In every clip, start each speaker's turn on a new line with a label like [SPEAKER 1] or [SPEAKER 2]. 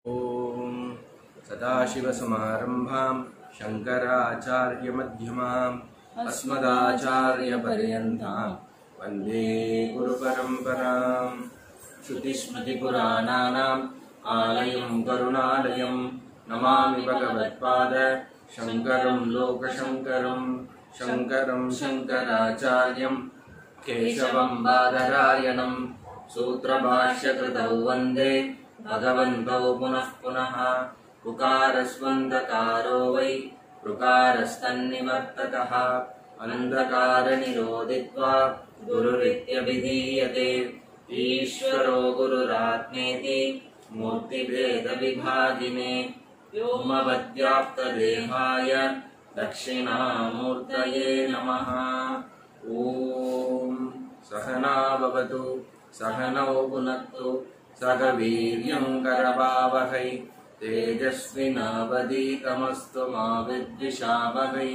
[SPEAKER 1] ॐ सदाशिवसमारम्भां शङ्कराचार्यमध्यमाम् अस्मदाचार्यपर्यन्तां वन्दे गुरुपरम्पराम् श्रुतिस्मृतिपुराणानाम् आलयं करुणालयं नमामि भगवत्पाद शङ्करं लोकशङ्करं शङ्करं शङ्कराचार्यं केशवं बादरायणं सूत्रभाष्यकृतौ वन्दे भगवन्तौ पुनः पुनः उकारस्वन्दकारो वै ऋकारस्तन्निवर्तकः अन्धकारनिरोधित्वा गुरुरित्यभिधीयते ईश्वरो गुरुरात्मेति मूर्तिभेदविभागिने व्योमवद्व्याप्तदेहाय दक्षिणामूर्तये नमः ॐ सहना भवतु सहनौ पुनक्तु सह वीर्यं करवावहै तेजस्विनावदीतमस्तु मा विद्विषावहै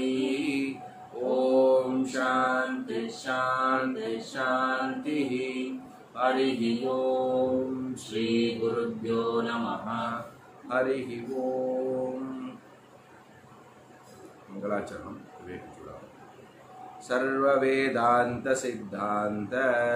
[SPEAKER 1] ॐ शान्ति शान्ति शान्तिः हरिः ॐ श्रीगुरुभ्यो नमः हरिः ॐ मङ्गलाचरणं विवेकचूडामणि सर्ववेदान्तसिद्धान्त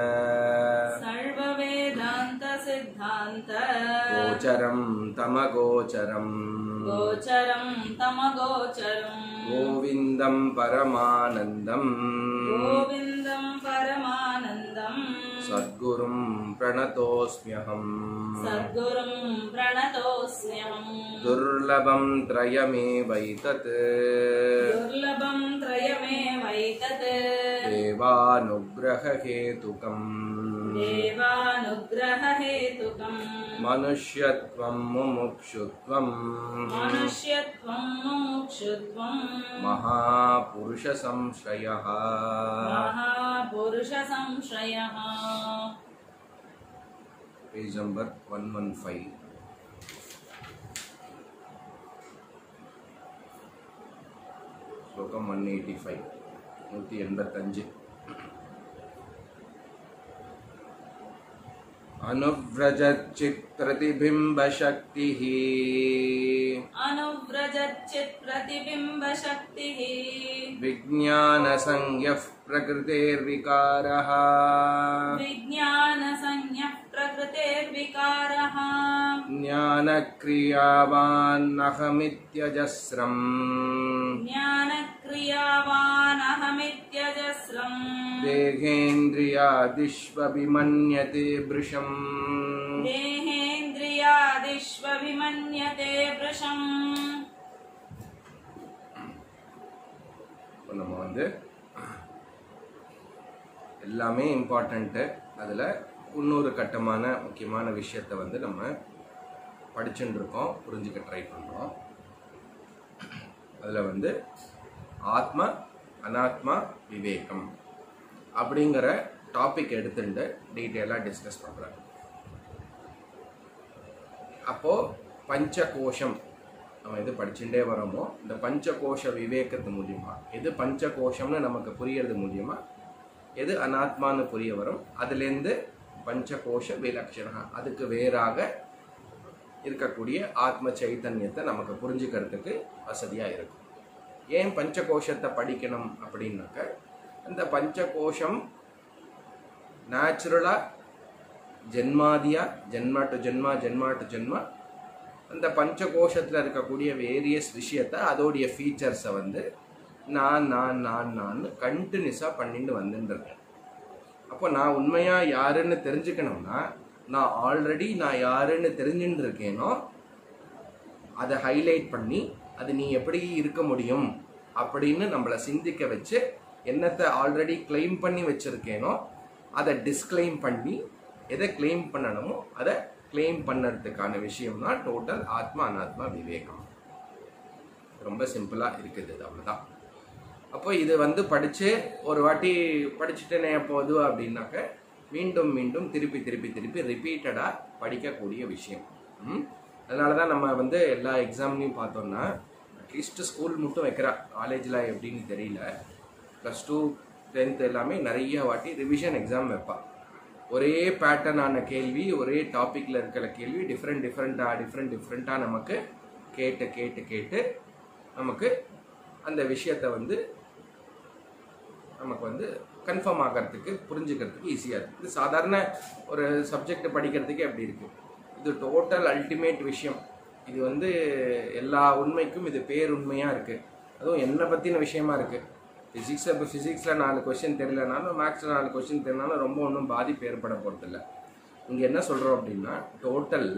[SPEAKER 2] सर्ववेदान्त सिद्धान्त
[SPEAKER 1] गोचरं तमगोचरम्
[SPEAKER 2] गोचरं तमगोचरम्
[SPEAKER 1] गोविन्दं परमानन्दम्
[SPEAKER 2] गोविन्दं परमानन्दम्
[SPEAKER 1] सद्गुरुं प्रणतोऽस्म्यहम्
[SPEAKER 2] सद्गुरुं प्रणतोऽस्म्यहम्
[SPEAKER 1] दुर्लभं त्रयमेवैतत्
[SPEAKER 2] दुर्लभं त्रयमेवैतत्
[SPEAKER 1] देवानुग्रहहेतुकम्
[SPEAKER 2] देवानुग्ररहेतुकम्
[SPEAKER 1] मनुष्यत्वं मुमुक्षुत्वम्
[SPEAKER 2] मनुष्यत्वं मुमुक्षुत्वं
[SPEAKER 1] महापुरुषसंश्रयः
[SPEAKER 2] महापुरुषसंश्रयः
[SPEAKER 1] page number one one five ஸ்லோகம் ஒன் எயிட்டி ஃபைவ் நூற்றி எண்பத்தஞ்சு अनुव्रजच्चित्प्रतिबिम्बशक्तिः
[SPEAKER 2] अनुव्रजच्चित्प्रतिबिम्बशक्तिः
[SPEAKER 1] विज्ञानसंज्ञः प्रकृतेर्विकारः
[SPEAKER 2] विज्ञानसंज्ञः प्रकृतेर्विकारः
[SPEAKER 1] ज्ञानक्रियावान्नहमित्यजस्रम्
[SPEAKER 2] ज्ञानक्रियावानहमित्यजस्रम्
[SPEAKER 1] देहेन्द्रियादिष्वभिमन्यते भृशम्
[SPEAKER 2] देहेन्द्रियादिष्वभिमन्यते वृषम्
[SPEAKER 1] இப்போ நம்ம வந்து எல்லாமே இம்பார்ட்டண்ட்டு அதில் இன்னொரு கட்டமான முக்கியமான விஷயத்தை வந்து நம்ம படிச்சுட்டு இருக்கோம் புரிஞ்சுக்க ட்ரை பண்ணுறோம் அதில் வந்து ஆத்ம அனாத்மா விவேகம் அப்படிங்கிற டாபிக் எடுத்துட்டு டீட்டெயிலாக டிஸ்கஸ் பண்ணுறேன் அப்போது பஞ்சகோஷம் நம்ம எது படிச்சுட்டே வரோமோ இந்த பஞ்சகோஷ விவேகத்து மூலியமா எது பஞ்சகோஷம்னு நமக்கு புரியறது மூலியமா எது அனாத்மான்னு புரிய வரும் அதுலேருந்து பஞ்சகோஷ விலட்சணா அதுக்கு வேறாக இருக்கக்கூடிய ஆத்ம சைத்தன்யத்தை நமக்கு புரிஞ்சுக்கிறதுக்கு வசதியாக இருக்கும் ஏன் பஞ்சகோஷத்தை படிக்கணும் அப்படின்னாக்க அந்த பஞ்சகோஷம் நேச்சுரலாக ஜென்மாதியா ஜென்மா டு ஜென்மா ஜென்மா டு ஜென்மா அந்த பஞ்சகோஷத்தில் இருக்கக்கூடிய வேரியஸ் விஷயத்த அதோடைய ஃபீச்சர்ஸை வந்து நான் நான் நான் நான் கண்டினியூஸாக பண்ணிட்டு வந்துட்டுருக்கேன் அப்போ நான் உண்மையாக யாருன்னு தெரிஞ்சுக்கணும்னா நான் ஆல்ரெடி நான் யாருன்னு தெரிஞ்சுட்டு இருக்கேனோ அதை ஹைலைட் பண்ணி அது நீ எப்படி இருக்க முடியும் அப்படின்னு நம்மளை சிந்திக்க வச்சு என்னத்தை ஆல்ரெடி கிளைம் பண்ணி வச்சுருக்கேனோ அதை டிஸ்க்ளைம் பண்ணி எதை கிளைம் பண்ணணுமோ அதை கிளைம் பண்ணுறதுக்கான விஷயம் தான் டோட்டல் ஆத்மா அனாத்மா விவேகம் ரொம்ப சிம்பிளாக இருக்குது இது அவ்வளோதான் அப்போ இது வந்து படித்து ஒரு வாட்டி படிச்சுட்டேனே போது அப்படின்னாக்க மீண்டும் மீண்டும் திருப்பி திருப்பி திருப்பி ரிப்பீட்டடாக படிக்கக்கூடிய விஷயம் ம்? அதனால தான் நம்ம வந்து எல்லா எக்ஸாம்லையும் பார்த்தோம்னா அட்லீஸ்ட் ஸ்கூல் மட்டும் வைக்கிறா காலேஜில் எப்படின்னு தெரியல ப்ளஸ் டூ டென்த் எல்லாமே நிறைய வாட்டி ரிவிஷன் எக்ஸாம் வைப்பா ஒரே பேட்டர்னான கேள்வி ஒரே டாப்பிக்கில் இருக்கிற கேள்வி டிஃப்ரெண்ட் டிஃப்ரெண்ட்டாக டிஃப்ரெண்ட் டிஃப்ரெண்ட்டாக நமக்கு கேட்டு கேட்டு கேட்டு நமக்கு அந்த விஷயத்தை வந்து நமக்கு வந்து கன்ஃபார்ம் ஆகிறதுக்கு புரிஞ்சுக்கிறதுக்கு ஈஸியாக இருக்குது இது சாதாரண ஒரு சப்ஜெக்ட் படிக்கிறதுக்கே அப்படி இருக்குது இது டோட்டல் அல்டிமேட் விஷயம் இது வந்து எல்லா உண்மைக்கும் இது பேருண்மையாக இருக்குது அதுவும் என்னை பற்றின விஷயமா இருக்குது ஃபிசிக்ஸை இப்போ ஃபிசிக்ஸில் நாலு கொஸ்டின் தெரியலனாலும் மேக்ஸில் நாலு கொஸ்டின் தெரியலனாலும் ரொம்ப ஒன்றும் பாதிப்பு ஏற்பட போகிறதில்ல இங்கே என்ன சொல்கிறோம் அப்படின்னா டோட்டல்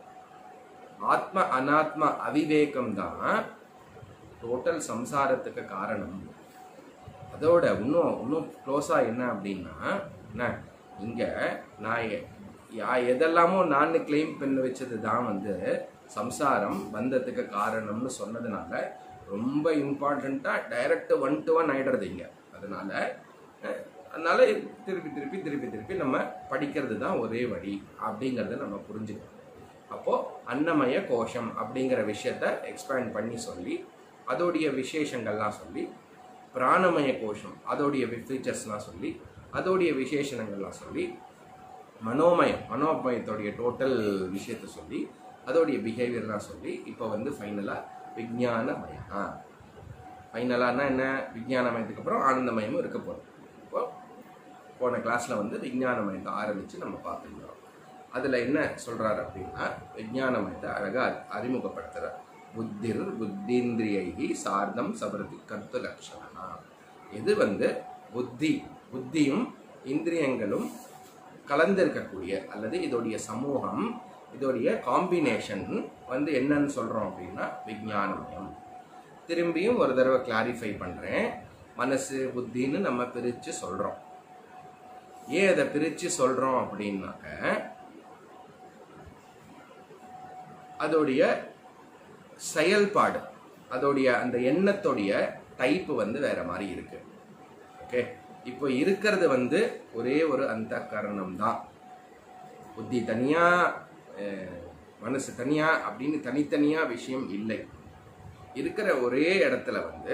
[SPEAKER 1] ஆத்ம அனாத்ம அவிவேகம் தான் டோட்டல் சம்சாரத்துக்கு காரணம் அதோட இன்னும் இன்னும் க்ளோஸாக என்ன அப்படின்னா என்ன இங்கே நான் எ- யா எதெல்லாமோ நான் கிளைம் பண்ணி வச்சது தான் வந்து சம்சாரம் பந்தத்துக்கு காரணம்னு சொன்னதுனால ரொம்ப இம்பார்ட்டண்ட்டாக டைரக்ட் ஒன் டு ஒன் ஆயிடுறது இங்கே அதனால அஹ், அதனால திருப்பி திருப்பி திருப்பி திருப்பி நம்ம படிக்கிறது தான் ஒரே வழி அப்படிங்கிறத நம்ம புரிஞ்சுக்கணும் அப்போது அன்னமய கோஷம் அப்படிங்கிற விஷயத்த எக்ஸ்பேண்ட் பண்ணி சொல்லி அதோடைய விசேஷங்கள்லாம் சொல்லி பிராணமய கோஷம் அதோடைய ஃபீச்சர்ஸ்லாம் சொல்லி அதோடைய விசேஷணங்கள்லாம் சொல்லி மனோமயம் மனோமயத்தோடைய டோட்டல் விஷயத்த சொல்லி அதோடைய பிஹேவியர்லாம் சொல்லி இப்போ வந்து ஃபைனலாக விஜானமயம் ஆ ஃபைனலானா என்ன விஜயானமயத்துக்கு அப்புறம் ஆனந்தமயமும் இருக்க போகுது இப்போ போன கிளாஸில் வந்து விஜயானமயத்தை ஆரம்பித்து நம்ம பார்த்துருந்தோம் அதில் என்ன சொல்கிறார் அப்படின்னா விஜயானமயத்தை அழகாக அறிமுகப்படுத்துகிறார் புத்திர் புத்தீந்திரியைகி சார்தம் சபரதி கருத்து லட்சணா இது வந்து புத்தி புத்தியும் இந்திரியங்களும் கலந்திருக்கக்கூடிய அல்லது இதோடைய சமூகம் இதோடைய காம்பினேஷன் வந்து என்னன்னு சொல்கிறோம் அப்படின்னா விஜயானமயம் திரும்பியும் ஒரு தடவை கிளாரிஃபை பண்ணுறேன் மனசு புத்தின்னு நம்ம பிரித்து சொல்கிறோம் ஏன் அதை பிரித்து சொல்கிறோம் அப்படின்னாக்க அதோடைய செயல்பாடு அதோடைய அந்த எண்ணத்தோடைய டைப்பு வந்து வேற மாதிரி இருக்கு ஓகே இப்போ இருக்கிறது வந்து ஒரே ஒரு அந்த கரணம் தான் புத்தி தனியா அஹ், மனசு தனியா அப்படின்னு தனித்தனியா விஷயம் இல்லை இருக்கிற ஒரே இடத்துல வந்து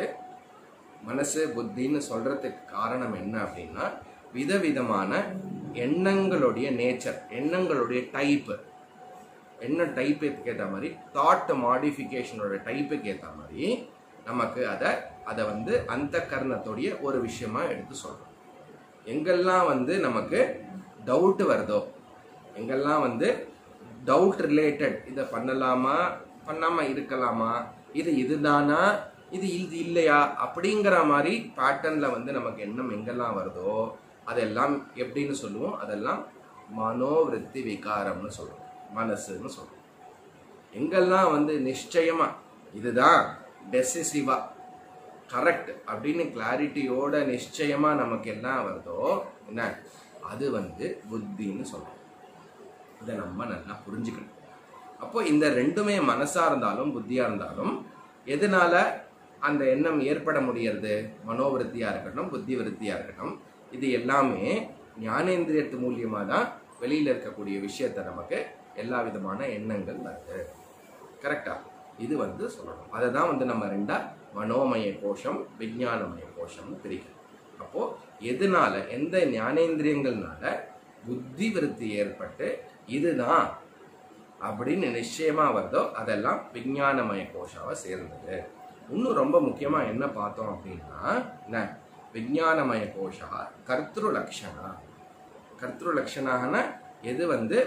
[SPEAKER 1] மனசு புத்தின்னு சொல்றதுக்கு காரணம் என்ன அப்படின்னா விதவிதமான எண்ணங்களுடைய நேச்சர் எண்ணங்களுடைய டைப்பு என்ன டைப்புக்கு ஏற்ற மாதிரி தாட் மாடிஃபிகேஷனோட டைப்புக்கு ஏற்ற மாதிரி நமக்கு அதை அதை வந்து அந்த கர்ணத்தோடைய ஒரு விஷயமா எடுத்து சொல்றோம் எங்கெல்லாம் வந்து நமக்கு டவுட் வருதோ எங்கெல்லாம் வந்து டவுட் ரிலேட்டட் இதை பண்ணலாமா பண்ணாம இருக்கலாமா இது இதுதானா இது இது இல்லையா அப்படிங்கிற மாதிரி பேட்டர்ன்ல வந்து நமக்கு எண்ணம் எங்கெல்லாம் வருதோ அதெல்லாம் எப்படின்னு சொல்லுவோம் அதெல்லாம் மனோவிருத்தி விகாரம்னு சொல்லுவோம் மனசுன்னு சொல்லுவோம் எங்கெல்லாம் வந்து நிச்சயமா இதுதான் டெசிசிவா கரெக்ட் அப்படின்னு கிளாரிட்டியோட நிச்சயமா நமக்கு எல்லாம் வருதோ என்ன அது வந்து புத்தின்னு சொல்றோம் இதை நம்ம நல்லா புரிஞ்சுக்கணும் அப்போ இந்த ரெண்டுமே மனசா இருந்தாலும் புத்தியா இருந்தாலும் எதனால அந்த எண்ணம் ஏற்பட முடியறது மனோவிருத்தியா இருக்கட்டும் புத்தி விருத்தியா இருக்கட்டும் இது எல்லாமே ஞானேந்திரியத்து மூலியமா தான் வெளியில இருக்கக்கூடிய விஷயத்த நமக்கு எல்லா விதமான எண்ணங்கள் வருது கரெக்டா இது வந்து சொல்லணும் அதை தான் வந்து நம்ம ரெண்டா மனோமய கோஷம் விஞ்ஞானமய கோஷம்னு பிரிக்கிறோம் அப்போ எதனால எந்த ஞானேந்திரியங்கள்னால புத்தி விருத்தி ஏற்பட்டு இதுதான் அப்படின்னு நிச்சயமா வருதோ அதெல்லாம் விஞ்ஞானமய கோஷாவை சேர்ந்தது இன்னும் ரொம்ப முக்கியமா என்ன பார்த்தோம் அப்படின்னா என்ன விஞ்ஞானமய கோஷா கர்த்திரு லக்ஷணா கர்த்திரு லக்ஷணாகனா எது வந்து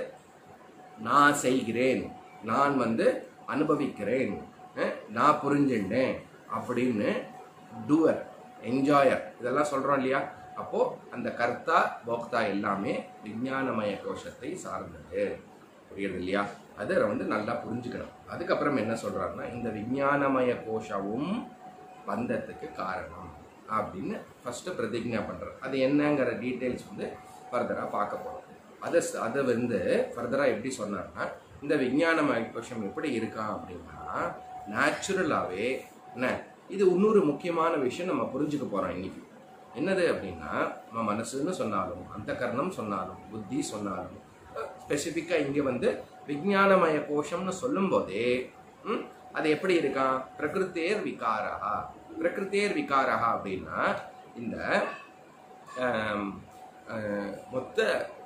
[SPEAKER 1] நான் செய்கிறேன் நான் வந்து அனுபவிக்கிறேன் அஹ், நான் புரிஞ்சுட்டேன் அப்படின்னு டூவர் என்ஜாயர் இதெல்லாம் சொல்றோம் இல்லையா அப்போ அந்த கர்த்தா போக்தா எல்லாமே விஞ்ஞானமய கோஷத்தை சார்ந்தது புரியுது இல்லையா அதை வந்து நல்லா புரிஞ்சுக்கணும் அதுக்கப்புறம் என்ன சொல்றாருன்னா இந்த விஞ்ஞானமய கோஷமும் பந்தத்துக்கு காரணம் அப்படின்னு ஃபர்ஸ்ட் பிரதிஜ்ஞா பண்றாரு அது என்னங்கிற டீட்டெயில்ஸ் வந்து ஃபர்தரா பார்க்க போறோம் அதை ச- அதை வந்து ஃபர்தரா எப்படி சொன்னார்னா இந்த விஞ்ஞானமய கோஷம் எப்படி இருக்கான் அப்படின்னா நேச்சுரலாகவே என்ன இது இன்னொரு முக்கியமான விஷயம் நம்ம புரிஞ்சுக்க போறோம் இன்னைக்கு என்னது அப்படின்னா நம்ம மனசுன்னு சொன்னாலும் அந்த கர்ணம் சொன்னாலும் புத்தி சொன்னாலும் ஸ்பெசிஃபிக்காக இங்கே வந்து விஞ்ஞானமய கோஷம்னு சொல்லும்போதே ம், அது எப்படி இருக்கான் பிரகிருத்தேர் விகாரா பிரகிருத்தேர் விகாரா அப்படின்னா இந்த ஆம், அஹ், மொத்த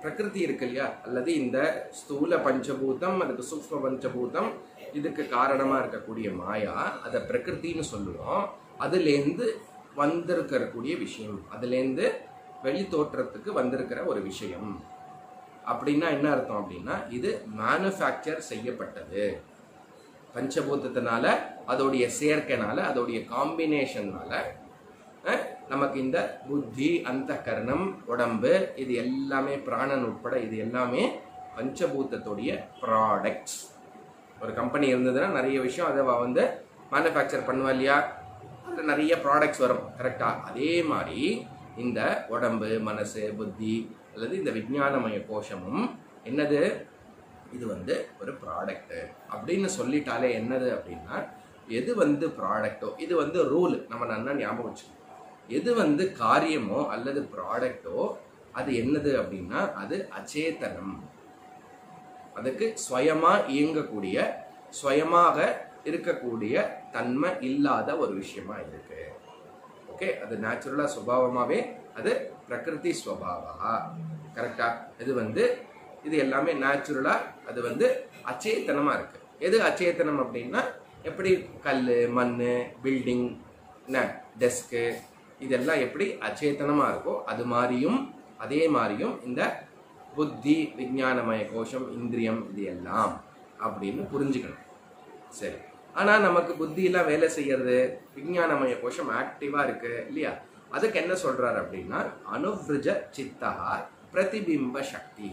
[SPEAKER 1] பிரகிருதி இருக்கு இல்லையா அல்லது இந்த ஸ்தூல பஞ்சபூதம் அதுக்கு சூக்ஷ்ம பஞ்சபூதம் இதுக்கு காரணமா இருக்கக்கூடிய மாயா அதை பிரகிருத்தின்னு சொல்லுவோம் அதுலேருந்து வந்திருக்கக்கூடிய விஷயம் அதுலேருந்து வெளி தோற்றத்துக்கு வந்திருக்கிற ஒரு விஷயம் அப்படின்னா என்ன அர்த்தம் அப்படின்னா இது மேனுஃபேக்சர் செய்யப்பட்டது பஞ்சபூதத்தினால அதோடைய சேர்க்கைனால அதோடைய காம்பினேஷன்னால அஹ், நமக்கு இந்த புத்தி அந்த கரணம் உடம்பு இது எல்லாமே பிராணன் உட்பட இது எல்லாமே பஞ்சபூதத்துடைய ப்ராடக்ட்ஸ் ஒரு கம்பெனி இருந்ததுன்னா நிறைய விஷயம் அதை அவ வந்து மேனுஃபேக்சர் பண்ணுவா இல்லையா அதில் நிறைய ப்ராடக்ட்ஸ் வரும் கரெக்டாக அதே மாதிரி இந்த உடம்பு மனசு புத்தி அல்லது இந்த விஞ்ஞானமய கோஷமும் என்னது இது வந்து ஒரு ப்ராடக்ட் அப்படின்னு சொல்லிட்டாலே என்னது அப்படின்னா எது வந்து ப்ராடக்ட்டோ இது வந்து ரூல் நம்ம நல்லா ஞாபகம் வச்சுக்கணும் எது வந்து காரியமோ அல்லது ப்ராடக்ட்டோ அது என்னது அப்படின்னா அது அச்சேதனம் அதுக்கு சுயமா இயங்கக்கூடிய சுயமாக இருக்கக்கூடிய தன்மை இல்லாத ஒரு விஷயமா இருக்கு ஓகே அது நேச்சுரலா சுபாவமாவே அது பிரகிருதி ஸ்வபாவா கரெக்டா இது வந்து இது எல்லாமே நேச்சுரலா அது வந்து அச்சேதனமா இருக்கு எது அச்சேதனம் அப்படின்னா எப்படி கல் மண் பில்டிங் என்ன டெஸ்க்கு இதெல்லாம் எப்படி அச்சேதனமா இருக்கோ அது மாதிரியும் அதே மாதிரியும் இந்த புத்தி விஞ்ஞானமய கோஷம் இந்திரியம் இது எல்லாம் அப்படின்னு புரிஞ்சுக்கணும் சரி ஆனா நமக்கு புத்தி எல்லாம் வேலை செய்யறது விஞ்ஞானமய கோஷம் ஆக்டிவா இருக்கு இல்லையா அதுக்கு என்ன சொல்றாரு அப்படின்னா அனுபிருஜ சித்தா பிரதிபிம்ப சக்தி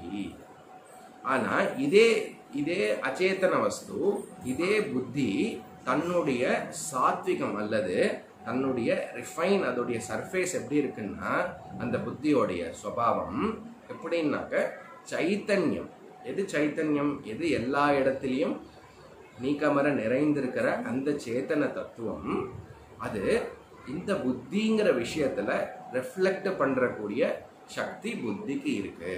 [SPEAKER 1] ஆனா இதே இதே அச்சேதன வஸ்து இதே புத்தி தன்னுடைய சாத்விகம் அல்லது தன்னுடைய ரிஃபைன் அதோடைய சர்ஃபேஸ் எப்படி இருக்குன்னா அந்த புத்தியோடைய சுபாவம் எப்படின்னாக்க சைத்தன்யம் எது சைத்தன்யம் எது எல்லா இடத்துலையும் நீக்கமர நிறைந்திருக்கிற அந்த சேத்தன தத்துவம் அது இந்த புத்திங்கிற விஷயத்துல ரெஃப்ளெக்ட் பண்றக்கூடிய சக்தி புத்திக்கு இருக்கு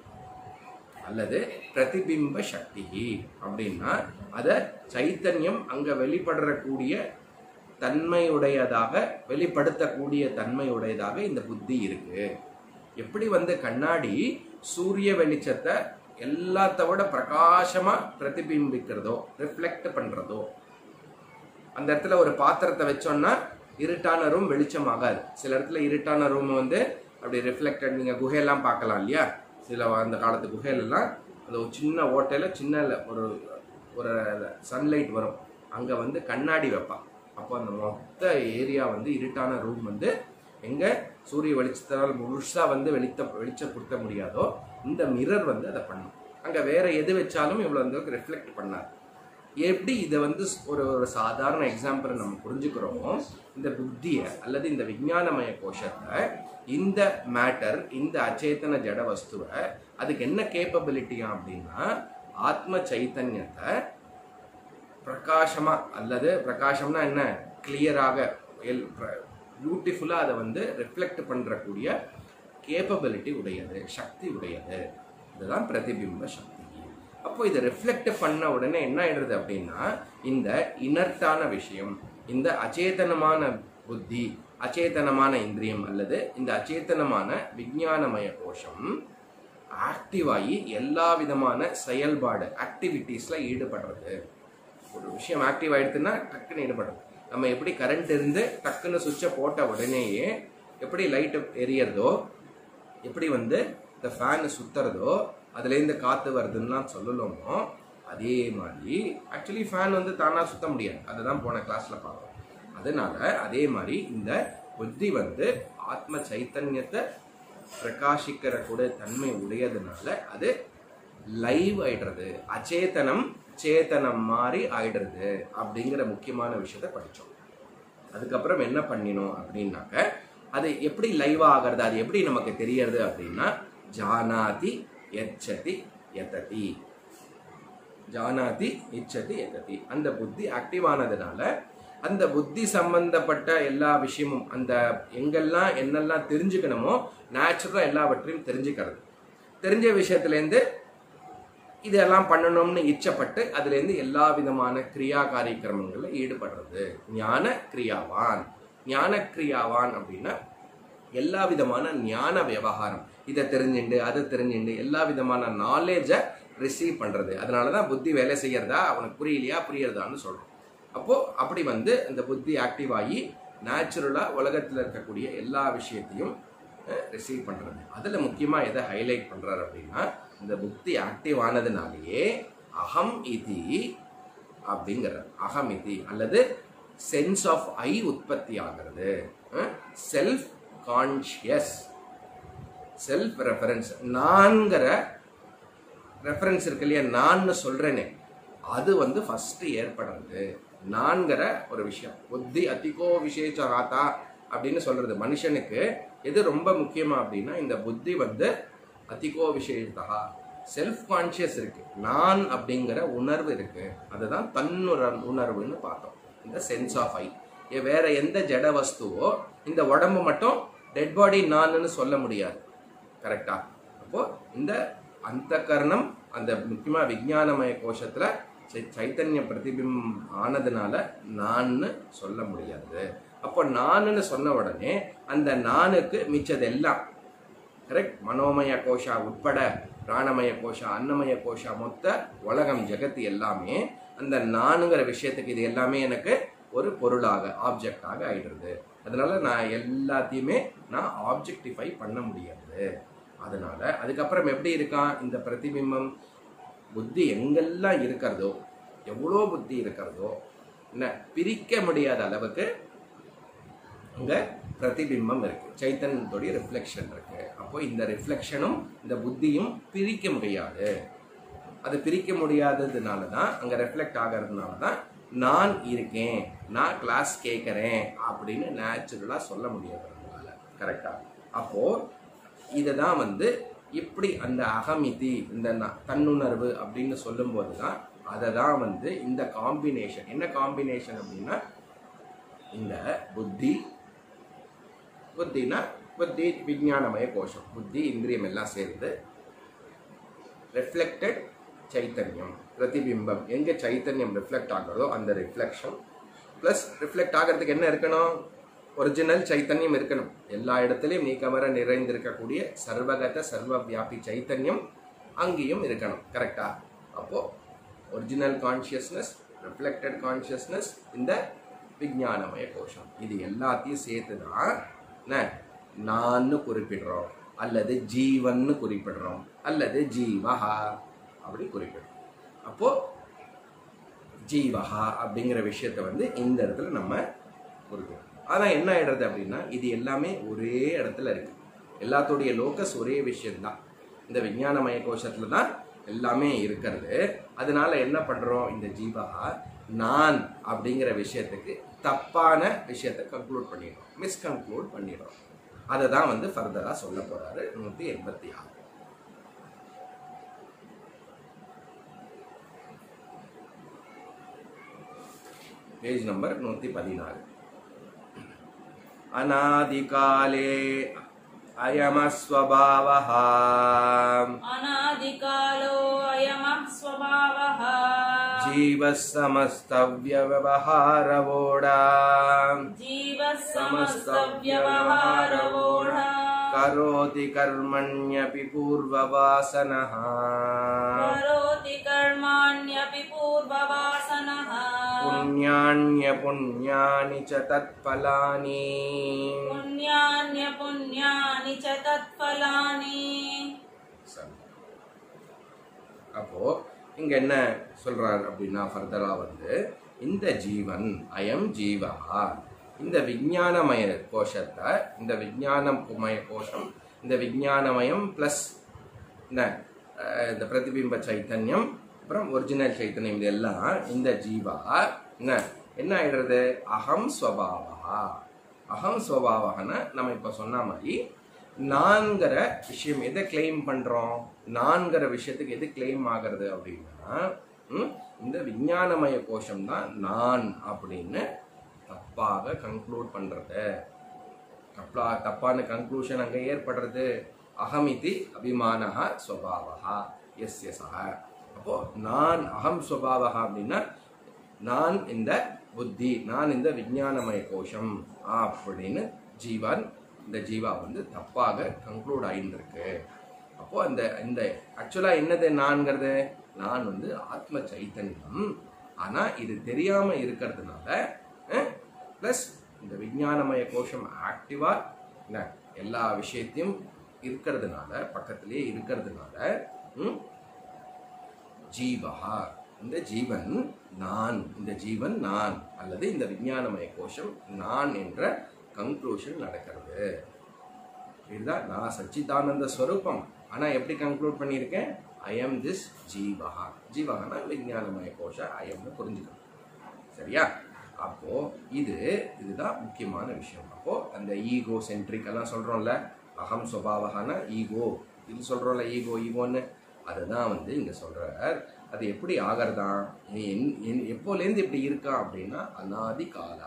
[SPEAKER 1] அல்லது பிரதிபிம்ப சக்தி அப்படின்னா அத சைத்தன்யம் அங்க வெளிப்படுறக்கூடிய தன்மையுடையதாக வெளிப்படுத்தக்கூடிய தன்மையுடையதாக இந்த புத்தி இருக்கு எப்படி வந்து கண்ணாடி சூரிய வெளிச்சத்தை எல்லாத்த விட பிரகாசமா பிரதிபிம்பிக்கிறதோ ரிஃப்ளெக்ட் பண்றதோ அந்த இடத்துல ஒரு பாத்திரத்தை வச்சோம்னா இருட்டான ரூம் வெளிச்சமாகாது சில இடத்துல இருட்டான ரூம் வந்து அப்படி ரிஃப்ளெக்டட் நீங்க குகையெல்லாம் பார்க்கலாம் இல்லையா சில அந்த காலத்து குகையிலலாம் அந்த ஒரு சின்ன ஓட்டையில சின்ன ல- ஒரு ஒரு சன்லைட் வரும் அங்க வந்து கண்ணாடி வைப்பான் அப்போ அந்த மொத்த ஏரியா வந்து இருட்டான ரூம் வந்து எங்க சூரிய வெளிச்சத்தினால் முழுசா வந்து வெளித்த வெளிச்சம் கொடுக்க முடியாதோ இந்த மிரர் வந்து அதை பண்ணும் அங்க வேற எது வச்சாலும் இவ்வளவு அந்த ரிஃப்ளெக்ட் பண்ணாது எப்படி இதை வந்து ஒரு ஒரு சாதாரண எக்ஸாம்பிள் நம்ம புரிஞ்சுக்கிறோமோ இந்த புத்தியை அல்லது இந்த விஞ்ஞானமய கோஷத்தை இந்த மேட்டர் இந்த அச்சேதன ஜட வஸ்துவை அதுக்கு என்ன கேப்பபிலிட்டியா அப்படின்னா ஆத்ம சைத்தன்யத்தை பிரகாசமா அல்லது பிரகாசம்னா என்ன கிளியராக எல் பியூட்டிஃபுல்லாக அதை வந்து ரிஃப்ளெக்ட் பண்ணுறக்கூடிய கேப்பபிலிட்டி உடையது சக்தி உடையது இதுதான் பிரதிபிம்ப சக்தி அப்போ இதை ரிஃப்ளெக்ட் பண்ண உடனே என்ன ஆயிடுறது அப்படின்னா இந்த இனர்ட்டான விஷயம் இந்த அச்சேதனமான புத்தி அச்சேதனமான இந்திரியம் அல்லது இந்த அச்சேதனமான விஞ்ஞானமய கோஷம் ஆக்டிவ் ஆகி எல்லா விதமான செயல்பாடு ஆக்டிவிட்டீஸ்ல ஈடுபடுறது ஒரு விஷயம் ஆக்டிவ் ஆயிடுதுன்னா டக்குன்னு ஈடுபடுறது நம்ம எப்படி கரண்ட் இருந்து டக்குன்னு சுவிட்சை போட்ட உடனேயே எப்படி லைட் எரியறதோ எப்படி வந்து இந்த ஃபேன் சுத்துறதோ அதுலேருந்து காற்று வருதுன்னுலாம் சொல்லலாமோ அதே மாதிரி ஆக்சுவலி ஃபேன் வந்து தானாக சுத்த முடியாது அதுதான் போன கிளாஸ்ல பார்த்தோம் அதனால அதே மாதிரி இந்த புத்தி வந்து ஆத்ம சைத்தன்யத்தை பிரகாசிக்கிற கூட தன்மை உடையதுனால அது லைவ் ஆயிடுறது அச்சேதனம் சேத்தனம் மாதிரி ஆயிடுறது அப்படிங்கிற முக்கியமான விஷயத்த படிச்சோம் அதுக்கப்புறம் என்ன பண்ணினோம் அப்படின்னாக்க அது எப்படி லைவ் ஆகிறது அது எப்படி நமக்கு தெரியறது அப்படின்னா ஜானாதி எச்சதி எததி ஜானாதி இச்சதி எததி அந்த புத்தி ஆக்டிவ் ஆனதுனால அந்த புத்தி சம்பந்தப்பட்ட எல்லா விஷயமும் அந்த எங்கெல்லாம் என்னெல்லாம் தெரிஞ்சுக்கணுமோ நேச்சுரலா எல்லாவற்றையும் தெரிஞ்சுக்கிறது தெரிஞ்ச விஷயத்துலேருந்து இதெல்லாம் பண்ணணும்னு இச்சப்பட்டு அதுலேருந்து எல்லா விதமான கிரியா காரியக்கிரமங்களில் ஈடுபடுறது ஞான கிரியாவான் ஞான கிரியாவான் அப்படின்னா எல்லா விதமான ஞான விவகாரம் இதை தெரிஞ்சுண்டு அதை தெரிஞ்சுண்டு எல்லா விதமான நாலேஜை ரிசீவ் பண்றது அதனாலதான் புத்தி வேலை செய்யறதா அவனுக்கு புரியலையா புரியறதான்னு சொல்றோம் அப்போ அப்படி வந்து இந்த புத்தி ஆக்டிவ் ஆகி நேச்சுரலா உலகத்துல இருக்கக்கூடிய எல்லா விஷயத்தையும் ரிசீவ் பண்றது அதுல முக்கியமா எதை ஹைலைட் பண்றாரு அப்படின்னா இந்த புத்தி ஆக்டிவ் ஆனதுனாலேயே அகம் இதி அப்படிங்கிறார் அகம் இதி அல்லது சென்ஸ் ஆஃப் ஐ உற்பத்தி ஆகிறது செல்ஃப் கான்ஷியஸ் செல்ஃப் ரெஃபரன்ஸ் நான்கிற ரெஃபரன்ஸ் இருக்கு இல்லையா நான் சொல்றேனே அது வந்து ஃபர்ஸ்ட் ஏற்படுறது நான்கிற ஒரு விஷயம் புத்தி அதிகோ விசேஷாத்தா அப்படின்னு சொல்றது மனுஷனுக்கு எது ரொம்ப முக்கியமா அப்படின்னா இந்த புத்தி வந்து அதிகோ விசேஷதா செல்ஃப் கான்ஷியஸ் இருக்கு நான் அப்படிங்கிற உணர்வு இருக்கு அதுதான் தன்னுணர் உணர்வுன்னு பார்த்தோம் இந்த சென்ஸ் ஆஃப் ஐ வேற எந்த ஜட வஸ்துவோ இந்த உடம்பு மட்டும் டெட் பாடி நான்னு சொல்ல முடியாது கரெக்டா அப்போ இந்த அந்த கரணம் அந்த முக்கியமா விஞ்ஞானமய கோஷத்துல சை- சைத்தன்ய பிரதிபிம் ஆனதுனால நான்னு சொல்ல முடியாது அப்போ நான்னு சொன்ன உடனே அந்த நானுக்கு மிச்சதெல்லாம் கரெக்ட் மனோமய கோஷா உட்பட பிராணமய கோஷா அன்னமய கோஷா மொத்த உலகம் ஜெகத்து எல்லாமே அந்த நானுங்கிற விஷயத்துக்கு இது எல்லாமே எனக்கு ஒரு பொருளாக ஆப்ஜெக்டாக ஆயிடுறது அதனால நான் எல்லாத்தையுமே நான் ஆப்ஜெக்டிஃபை பண்ண முடியாது அதனால அதுக்கப்புறம் எப்படி இருக்கான் இந்த பிரதிபிம்பம் புத்தி எங்கெல்லாம் இருக்கிறதோ எவ்வளோ புத்தி இருக்கிறதோ என்ன பிரிக்க முடியாத அளவுக்கு அங்க பிரதிபிம்பம் இருக்கு சைத்தன்யத்துடைய ரிஃப்ளெக்ஷன் இருக்கு அப்போ இந்த ரிஃப்ளெக்ஷனும் இந்த புத்தியும் பிரிக்க முடியாது அது பிரிக்க முடியாததுனால தான் அங்க ரெஃப்ளெக்ட் ஆகிறதுனால தான் நான் இருக்கேன் நான் கிளாஸ் கேட்குறேன் அப்படின்னு நேச்சுரலா சொல்ல முடியாது நம்மளால கரெக்டா அப்போ இதை தான் வந்து இப்படி அந்த அகமிதி இந்த ந- தன்னுணர்வு அப்படின்னு சொல்லும்போது தான் அதை தான் வந்து இந்த காம்பினேஷன் என்ன காம்பினேஷன் அப்படின்னா இந்த புத்தி புத்தினா புத்தி விஞ்ஞானமய கோஷம் புத்தி இந்திரியம் எல்லாம் சேர்ந்து ரிஃப்ளெக்டட் சைத்தன்யம் பிரதிபிம்பம் எங்க சைத்தன்யம் ரிஃப்ளெக்ட் ஆகிறதோ அந்த ரிஃப்ளெக்ஷன் ப்ளஸ் ரிஃப்ளெக்ட் ஆகிறதுக்கு என்ன இருக்கணும் ஒரிஜினல் சைத்தன்யம் இருக்கணும் எல்லா இடத்துலையும் நீக்கமர நிறைந்திருக்கக்கூடிய சர்வகத சர்வ வியாபி சைத்தன்யம் அங்கேயும் இருக்கணும் கரெக்டா அப்போ ஒரிஜினல் கான்ஷியஸ்னஸ் ரிஃப்ளெக்டட் கான்ஷியஸ்னஸ் இந்த விஞ்ஞானமய கோஷம் இது எல்லாத்தையும் சேர்த்து தான் என்ன நான்னு குறிப்பிடுறோம் அல்லது ஜீவன்னு குறிப்பிடுறோம் அல்லது ஜீவஹா அப்படி குறிப்பிடுறோம் அப்போ ஜீவஹா அப்படிங்கிற விஷயத்த வந்து இந்த இடத்துல நம்ம குறிப்பிடுறோம் ஆனால் என்ன ஆயிடுறது அப்படின்னா இது எல்லாமே ஒரே இடத்துல இருக்கு எல்லாத்துடைய லோக்கஸ் ஒரே விஷயம்தான் இந்த விஞ்ஞானமய கோஷத்துல தான் எல்லாமே இருக்கிறது அதனால என்ன பண்றோம் இந்த ஜீவஹா நான் அப்படிங்கிற விஷயத்துக்கு தப்பான விஷயத்தை கன்க்ளூட் பண்ணிடுறோம் மிஸ்கன்க்ளூட் பண்ணிடுறோம் அதை தான் வந்து ஃபர்தராக சொல்ல போறாரு நூற்றி எண்பத்தி ஆறு பேஜ் நம்பர் நூற்றி பதினாறு அநாதிகாலே அயமஸ்வபாவः
[SPEAKER 2] अनादिकालो अयमः स्वभावः
[SPEAKER 1] जीवः समस्तव्यवहारवोढा
[SPEAKER 2] जीवः समस्तव्यवहारवोढ
[SPEAKER 1] करोति कर्मण्यपि पूर्ववासनः
[SPEAKER 2] करोति कर्माण्यपि पूर्ववासनः
[SPEAKER 1] पुण्यान्यपुण्यानि च तत्फलानि
[SPEAKER 2] पुण्यान्यपुण्यानि च तत्फलानि
[SPEAKER 1] சரி. அப்போ இங்க என்ன சொல்றார் அப்படின்னா ஃபர்தரா வந்து இந்த ஜீவன் அயம் ஜீவா இந்த விஞ்ஞானமய கோஷத்தை இந்த விஞ்ஞானமய கோஷம் இந்த விஞ்ஞானமயம் பிளஸ் என்ன அஹ், இந்த பிரதிபிம்ப சைத்தன்யம் அப்புறம் ஒரிஜினல் சைத்தன்யம் இது எல்லாம் இந்த ஜீவா என்ன என்ன ஆயிடுறது அகம் ஸ்வபாவா அகம் ஸ்வபாவகன நம்ம இப்போ சொன்ன மாதிரி நான்கிற விஷயம் எதை கிளைம் பண்றோம் நான்கிற விஷயத்துக்கு எது கிளைம் ஆகிறது அப்படின்னா ம், இந்த விஞ்ஞானமய கோஷம் தான் நான் அப்படின்னு தப்பாக கன்க்ளூட் பண்றது தப்பா தப்பான கன்க்ளூஷன் அங்கே ஏற்படுறது அகமிதி அபிமானஹா ஸ்வபாவஹா எஸ் எஸ் அப்போ நான் அகம் ஸ்வபாவஹா அப்படின்னா நான் இந்த புத்தி நான் இந்த விஞ்ஞானமய கோஷம் அப்படின்னு ஜீவன் இந்த ஜீவா வந்து தப்பாக கன்க்ளூட் ஆகிட்டு அப்போ அந்த இந்த ஆக்சுவலா என்னது நான்கிறது நான் வந்து ஆத்ம சைத்தன்யம் ஆனா இது தெரியாம இருக்கிறதுனால ப்ளஸ் இந்த விஞ்ஞானமய கோஷம் ஆக்டிவா என்ன எல்லா விஷயத்தையும் இருக்கிறதுனால பக்கத்திலேயே இருக்கிறதுனால ம், ஜீவஹா இந்த ஜீவன் நான் இந்த ஜீவன் நான் அல்லது இந்த விஞ்ஞானமய கோஷம் நான் என்ற கன்க்ளூஷன் நடக்கிறது இதுதான் நான் சச்சிதானந்த ஸ்வரூபம் ஆனா எப்படி கன்க்ளூட் பண்ணியிருக்கேன் ஐ எம் திஸ் ஜீவஹா ஜீவஹானா விஞ்ஞானமய கோஷ ஐ எம்னு புரிஞ்சுக்கணும் சரியா அப்போ இது இதுதான் முக்கியமான விஷயம் அப்போ அந்த ஈகோ சென்ட்ரிக் எல்லாம் சொல்றோம்ல அகம் சுபாவகான ஈகோ இது சொல்றோம்ல ஈகோ ஈகோன்னு அதுதான் வந்து இங்க சொல்றார் அது எப்படி ஆகிறதா என்- என்- எப்போலேருந்து இப்படி இருக்கா அப்படின்னா அனாதி காலா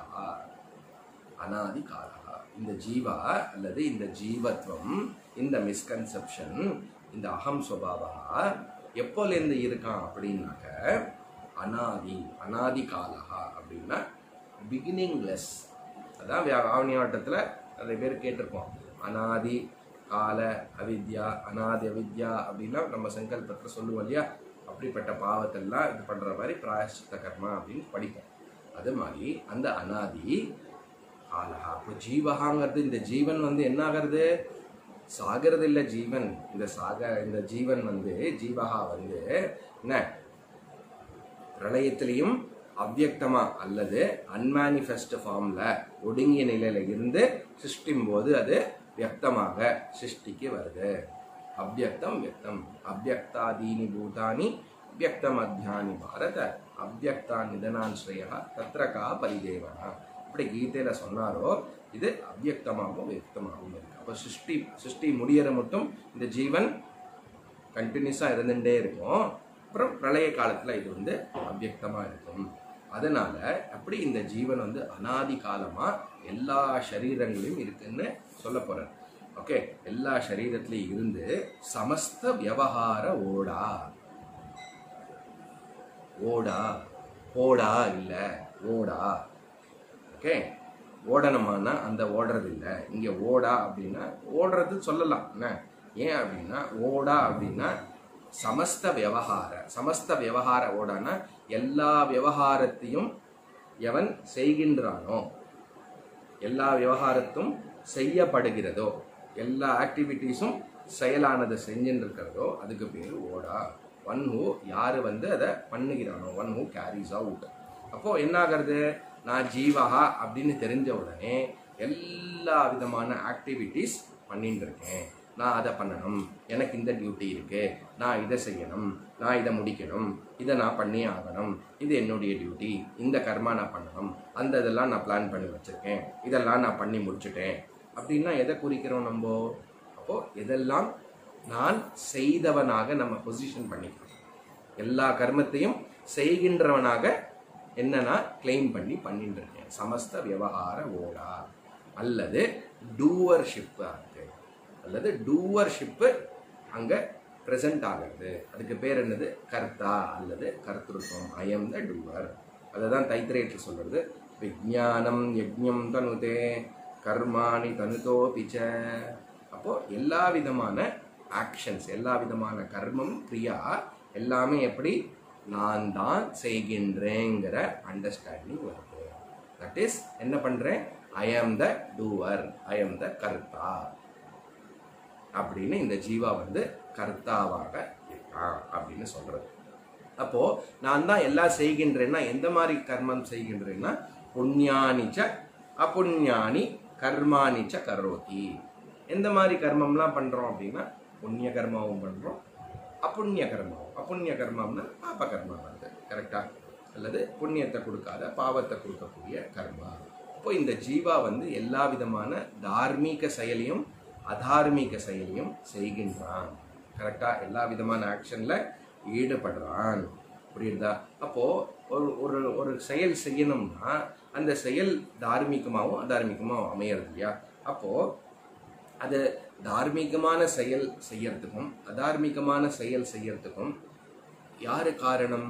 [SPEAKER 1] அனாதி காலா இந்த ஜீவா அல்லது இந்த ஜீவத்வம் இந்த மிஸ்கன்செப்ஷன் இந்த அகம் சுபாவா எப்போலேருந்து இருக்கான் அப்படின்னாக்க அனாதி அனாதி காலஹா அப்படின்னா பிகினிங்லெஸ் அதான் வியா- ஆவணியாட்டத்தில் நிறைய பேர் கேட்டிருப்போம் அனாதி கால அவித்யா அனாதி அவித்யா அப்படின்னா நம்ம சங்கல்பத்தில் சொல்லுவோம் இல்லையா அப்படிப்பட்ட பாவத்தெல்லாம் இது பண்ணுற மாதிரி பிராயஷ்சித்த கர்மா அப்படின்னு படிப்போம் அது மாதிரி அந்த அனாதி காலஹா இப்போ ஜீவகாங்கிறது இந்த ஜீவன் வந்து என்ன ஆகிறது சாகிறது இல்லை ஜீவன் இந்த சாக இந்த ஜீவன் வந்து ஜீவகா வந்து என்ன பிரளயத்திலையும் அவ்யக்தமா அல்லது அன்மானிஃபெஸ்ட் ஃபார்ம்ல ஒடுங்கிய நிலையில இருந்து சிருஷ்டிம் போது அது வியக்தமாக சிருஷ்டிக்கு வருது அவ்யக்தம் வியக்தம் அவ்யக்தாதீனி பூதானி வியக்தம் அத்தியானி பாரத அவ்யக்தா நிதனான் ஸ்ரேயா தத்ரகா பரிதேவனா இப்படி கீதையில சொன்னாரோ இது அவ்யக்தமாகவும் வியக்தமாகவும் இருக்கு அப்போ சிருஷ்டி சிருஷ்டி முடியற மட்டும் இந்த ஜீவன் கண்டினியூஸாக இருந்துகிட்டே இருக்கும் அப்புறம் பிரளய காலத்தில் இது வந்து அவ்யக்தமாக இருக்கும் அதனால அப்படி இந்த ஜீவன் வந்து அனாதி காலமா எல்லா சரீரங்களையும் இருக்குன்னு சொல்ல போறார் ஓகே எல்லா சரீரத்திலையும் இருந்து சமஸ்த வியவகார ஓடா ஓடா ஓடா இல்ல ஓடா ஓகே ஓடணுமானா அந்த ஓடுறது இல்லை இங்க ஓடா அப்படின்னா ஓடுறது சொல்லலாம் என்ன ஏன் அப்படின்னா ஓடா அப்படின்னா சமஸ்த விவகார சமஸ்த விவகார ஓடானா எல்லா விவகாரத்தையும் எவன் செய்கின்றானோ எல்லா விவகாரத்தும் செய்யப்படுகிறதோ எல்லா ஆக்டிவிட்டீஸும் செயலானது செஞ்சுட்டு இருக்கிறதோ அதுக்கு பேர் ஓடா ஒன் ஹூ யாரு வந்து அதை பண்ணுகிறானோ ஒன் ஹூ கேரிஸ் அவுட் அப்போ என்ன ஆகிறது நான் ஜீவகா அப்படின்னு தெரிஞ்ச உடனே எல்லா விதமான ஆக்டிவிட்டீஸ் பண்ணிட்டு இருக்கேன் நான் அதை பண்ணணும் எனக்கு இந்த டியூட்டி இருக்கு நான் இதை செய்யணும் நான் இதை முடிக்கணும் இதை நான் பண்ணி ஆகணும் இது என்னுடைய டியூட்டி இந்த கர்மா நான் பண்ணணும் அந்த இதெல்லாம் நான் பிளான் பண்ணி வச்சிருக்கேன் இதெல்லாம் நான் பண்ணி முடிச்சுட்டேன் அப்படின்னா எதை குறிக்கிறோம் நம்ம அப்போ எதெல்லாம் நான் செய்தவனாக நம்ம பொசிஷன் பண்ணிக்கிறோம் எல்லா கர்மத்தையும் செய்கின்றவனாக என்ன நான் கிளைம் பண்ணி பண்ணிட்டு இருக்கேன் சமஸ்த விவகார ஓடா அல்லது டூவர்ஷிப்பாக இருக்கு அல்லது டூவர்ஷிப்பு அங்கே ப்ரெசென்ட் ஆகிறது அதுக்கு பேர் என்னது கர்த்தா அல்லது கர்த்திருவம் ஐஎம் த டூவர் அதை தான் தைத்திரேயத்தில் சொல்றது விஜானம் யஜ்ஞம் தனுதே கர்மாணி தனுதோ பிச்ச அப்போ எல்லா விதமான ஆக்ஷன்ஸ் எல்லா விதமான கர்மம் கிரியா எல்லாமே எப்படி நான் தான் செய்கின்றேங்கிற அண்டர்ஸ்டாண்டிங் வருது தட் இஸ் என்ன பண்றேன் ஐ ஆம் த டூவர் ஐ ஆம் த கர்த்தா அப்படின்னு இந்த ஜீவா வந்து கர்த்தாவாக இருக்கான் அப்படின்னு சொல்றது அப்போ நான் தான் எல்லாம் செய்கின்றேன்னா எந்த மாதிரி கர்மம் செய்கின்றேன்னா புண்ணியானிச்ச அப்புண்ணியானி கர்மானிச்ச கரோதி எந்த மாதிரி கர்மம்லாம் பண்றோம் அப்படின்னா புண்ணிய கர்மாவும் பண்றோம் அப்புண்ணிய கர்மாவும் அப்புண்ணிய கர்மம்னா பாப கர்மா வருது கரெக்டா அல்லது புண்ணியத்தை கொடுக்காத பாவத்தை கொடுக்கக்கூடிய கர்மா அப்போ இந்த ஜீவா வந்து எல்லா விதமான தார்மீக செயலையும் அதார்மீக செயலையும் செய்கின்றான் கரெக்டா எல்லா விதமான ஆக்ஷன்ல ஈடுபடுறான் புரியுதா அப்போ ஒரு ஒரு ஒரு செயல் செய்யணும்னா அந்த செயல் தார்மீகமாகவும் அதார்மீகமாகவும் அமையறது இல்லையா அப்போ அது தார்மீகமான செயல் செய்யறதுக்கும் அதார்மீகமான செயல் செய்யறதுக்கும் யாரு காரணம்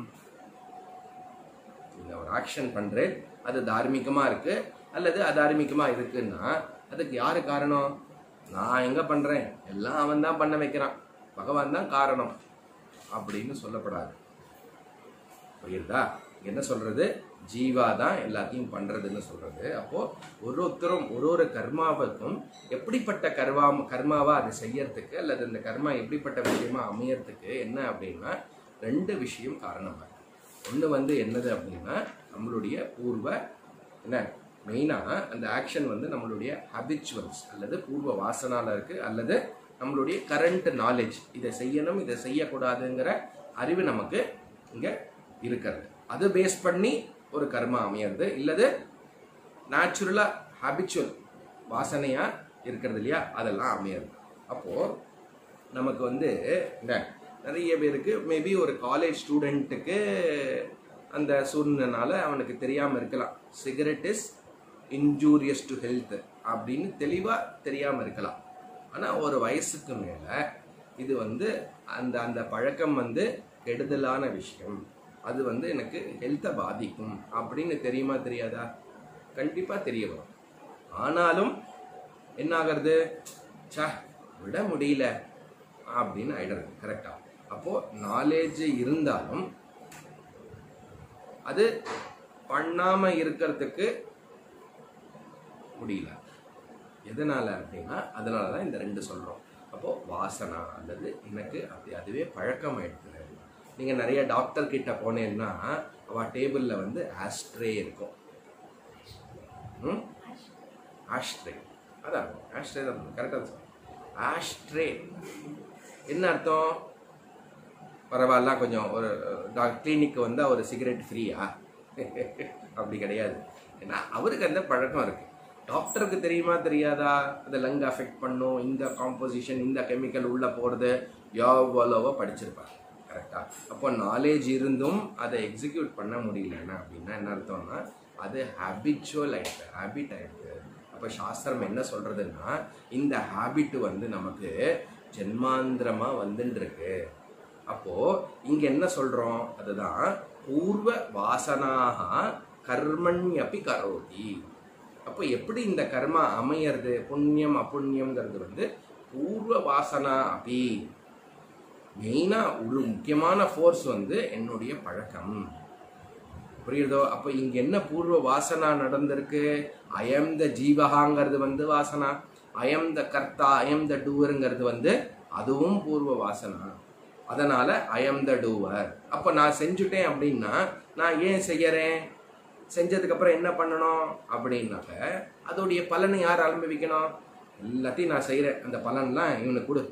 [SPEAKER 1] இந்த ஒரு ஆக்ஷன் பண்றேன் அது தார்மீகமா இருக்கு அல்லது அதார்மீகமா இருக்குன்னா அதுக்கு யாரு காரணம் நான் எங்க பண்றேன் எல்லாம் அவன் தான் பண்ண வைக்கிறான் பகவான் தான் காரணம் அப்படின்னு சொல்லப்படாது புரியுதா என்ன சொல்றது ஜீவா தான் எல்லாத்தையும் பண்றதுன்னு சொல்றது அப்போ ஒரு ஒருத்தரும் ஒரு ஒரு கர்மாவுக்கும் எப்படிப்பட்ட கர்வா கர்மாவா அதை செய்யறதுக்கு அல்லது இந்த கர்மா எப்படிப்பட்ட விஷயமா அமையறதுக்கு என்ன அப்படின்னா ரெண்டு விஷயம் காரணமா ஒன்று வந்து என்னது அப்படின்னா நம்மளுடைய பூர்வ என்ன மெயினாக அந்த ஆக்ஷன் வந்து நம்மளுடைய ஹபிச்சுவல்ஸ் அல்லது பூர்வ வாசனால இருக்கு அல்லது நம்மளுடைய கரண்ட் நாலேஜ் இதை செய்யணும் இதை செய்யக்கூடாதுங்கிற அறிவு நமக்கு இங்கே இருக்கிறது அது பேஸ் பண்ணி ஒரு கர்மா அமையிறது இல்லது நேச்சுரலாக ஹாபிச்சுவல் வாசனையாக இருக்கிறது இல்லையா அதெல்லாம் அமையிறது அப்போது நமக்கு வந்து இந்த நிறைய பேருக்கு மேபி ஒரு காலேஜ் ஸ்டூடெண்ட்டுக்கு அந்த சூழ்நிலைனால அவனுக்கு தெரியாமல் இருக்கலாம் cigarette is injurious to health அப்படின்னு தெளிவாக தெரியாமல் இருக்கலாம் ஆனால் ஒரு வயசுக்கு மேலே இது வந்து அந்த அந்த பழக்கம் வந்து கெடுதலான விஷயம் அது வந்து எனக்கு ஹெல்த்தை பாதிக்கும் அப்படின்னு தெரியுமா தெரியாதா கண்டிப்பாக தெரிய வரும் ஆனாலும் என்ன ஆகிறது ச்சே விட முடியல அப்படின்னு ஆயிடுறது கரெக்டா அப்போ நாலேஜ் இருந்தாலும் அது பண்ணாம இருக்கிறதுக்கு முடியல எதனால அப்படின்னா அதனால தான் இந்த ரெண்டு சொல்றோம் அப்போ வாசனா அல்லது எனக்கு அப்படி அதுவே பழக்கம் ஆயிடுது நீங்க நிறைய டாக்டர் கிட்ட போனேன்னா அவ டேபிள்ல வந்து ஆஸ்ட்ரே இருக்கும் ம் ஆஷ்ட்ரே அதான் ஆஷ்ட்ரே தான் கரெக்டாக தான் ஆஷ்ட்ரே என்ன அர்த்தம் பரவாயில்ல கொஞ்சம் ஒரு கிளினிக்கு வந்தால் ஒரு சிகரெட் ஃப்ரீயா அப்படி கிடையாது ஏன்னா அவருக்கு அந்த பழக்கம் இருக்கு டாக்டருக்கு தெரியுமா தெரியாதா அந்த லங் அஃபெக்ட் பண்ணும் இந்த காம்போசிஷன் இந்த கெமிக்கல் உள்ள போகிறது எவ்வளவோ படிச்சிருப்பார் கரெக்டா அப்போ நாலேஜ் இருந்தும் அதை எக்ஸிக்யூட் பண்ண முடியலன்னா அப்படின்னா என்ன அர்த்தம்னா அது ஹேபிச்சுவல் ஆயிடுது ஹேபிட் ஆயிடுது அப்போ சாஸ்திரம் என்ன சொல்றதுன்னா இந்த ஹேபிட் வந்து நமக்கு ஜென்மாந்திரமா வந்துட்டு இருக்கு அப்போ இங்க என்ன சொல்றோம் அதுதான் பூர்வ வாசனாக கர்மண்யப்பி கரோதி அப்போ எப்படி இந்த கர்மா அமையறது புண்ணியம் அப்புண்ணியம்ங்கிறது வந்து பூர்வ வாசனா அப்படி மெயினா ஒரு முக்கியமான ஃபோர்ஸ் வந்து என்னுடைய பழக்கம் புரியுதோ அப்போ இங்க என்ன பூர்வ வாசனா நடந்திருக்கு அயம் த ஜீவகாங்கிறது வந்து வாசனா அயம் த கர்த்தா அயம் த டூவருங்கிறது வந்து அதுவும் பூர்வ வாசனா அதனால அயம் த டூவர் அப்போ நான் செஞ்சுட்டேன் அப்படின்னா நான் ஏன் செய்யறேன் செஞ்சதுக்கு அப்புறம் என்ன பண்ணணும் அப்படின்னாக்க அதோடைய பலனை யார் அனுபவிக்கணும் எல்லாத்தையும் நான் செய்கிறேன் அந்த பலன்லாம் இவனுக்கு கொடு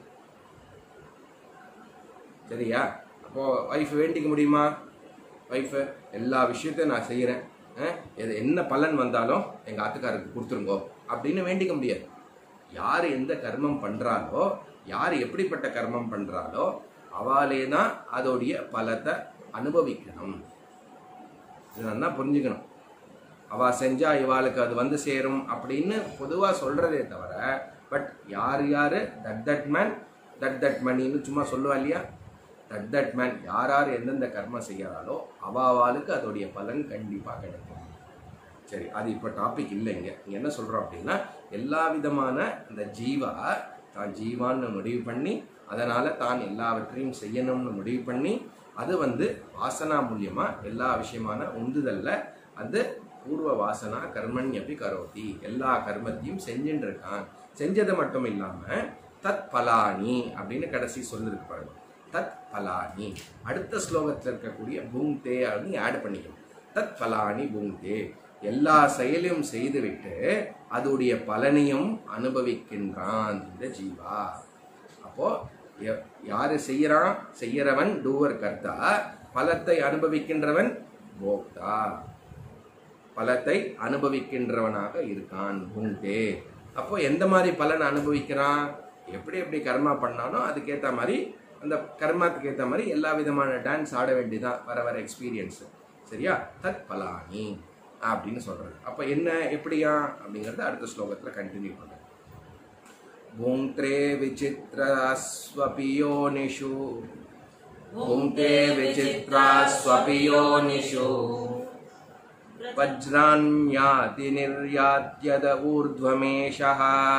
[SPEAKER 1] சரியா அப்போ ஒய்ஃப் வேண்டிக்க முடியுமா ஒய்ஃபு எல்லா விஷயத்தையும் நான் செய்கிறேன் எது என்ன பலன் வந்தாலும் எங்கள் ஆத்துக்காரருக்கு கொடுத்துருங்கோ அப்படின்னு வேண்டிக்க முடியாது யார் எந்த கர்மம் பண்ணுறாலோ யார் எப்படிப்பட்ட கர்மம் பண்ணுறாலோ அவளே தான் அதோடைய பலத்தை அனுபவிக்கணும் இது நல்லா புரிஞ்சுக்கணும் அவ செஞ்சா இவாளுக்கு அது வந்து சேரும் அப்படின்னு பொதுவா சொல்றதே தவிர பட் யார் யாரு that that man that that மணின்னு சும்மா சொல்லுவா இல்லையா தட் தட் மேன் யார் யார் எந்தெந்த கர்மம் செய்யறாளோ அவாவாளுக்கு அதோடைய பலன் கண்டிப்பா கிடைக்கும் சரி அது இப்போ டாபிக் இல்லை இங்க இங்க என்ன சொல்றோம் அப்படின்னா எல்லா விதமான அந்த ஜீவா தான் ஜீவான்னு முடிவு பண்ணி அதனால தான் எல்லாவற்றையும் செய்யணும்னு முடிவு பண்ணி அது வந்து வாசனா மூலியமா எல்லா விஷயமான உந்துதல்ல அது பூர்வ வாசனா கர்மன் எப்படி கரோதி எல்லா கர்மத்தையும் செஞ்சுட்டு இருக்கான் செஞ்சது மட்டும் இல்லாம தத் பலானி அப்படின்னு கடைசி சொல்லிருக்கு பாருங்க தத் பலானி அடுத்த ஸ்லோகத்தில் இருக்கக்கூடிய பூங்தே அப்படின்னு ஆட் பண்ணிக்கணும் தத் பலானி பூங்தே எல்லா செயலையும் செய்துவிட்டு அதோடைய பலனையும் அனுபவிக்கின்றான் இந்த ஜீவா அப்போ ய- யாரு செய்யறான் செய்யறவன் டூவர் கர்த்தா பலத்தை அனுபவிக்கின்றவன் போக்தா பலத்தை அனுபவிக்கின்றவனாக இருக்கான் புங்கே அப்போ எந்த மாதிரி பலன் அனுபவிக்கிறான் எப்படி எப்படி கர்மா பண்ணானோ அதுக்கேற்ற மாதிரி அந்த கர்மாத்துக்கு ஏற்ற மாதிரி எல்லா விதமான டான்ஸ் ஆட வேண்டியதான் வர வர எக்ஸ்பீரியன்ஸ் சரியா தத் பலானி அப்படின்னு சொல்றது அப்போ என்ன எப்படியா அப்படிங்கறத அடுத்த ஸ்லோகத்தில் கண்டினியூ பண்ணுறேன் भुङ्क्ते विचित्रास्वपि योनिषु भुङ्क्ते विचित्रास्वपि योनिषु वज्राण्याति निर्यात्यद ऊर्ध्वमेषः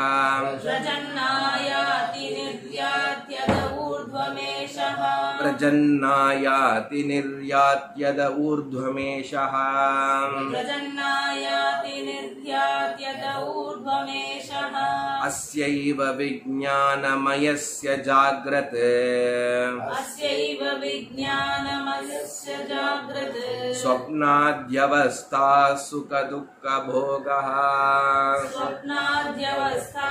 [SPEAKER 2] प्रजन्नायाति निर्यात्यद ऊर्ध्वमेषः
[SPEAKER 1] प्रजन्नायाति निर्यात्यद ऊर्ध्वमेषः
[SPEAKER 2] प्रजन्नायाति निर्यात्यद ऊर्ध्वमेषः
[SPEAKER 1] अस्यैव विज्ञानमयस्य जाग्रत्
[SPEAKER 2] अस्यैव विज्ञानमयस्य जाग्रत्
[SPEAKER 1] स्वप्नाद्यवस्था सुखदुःखभोगः
[SPEAKER 2] स्वप्नाद्यवस्था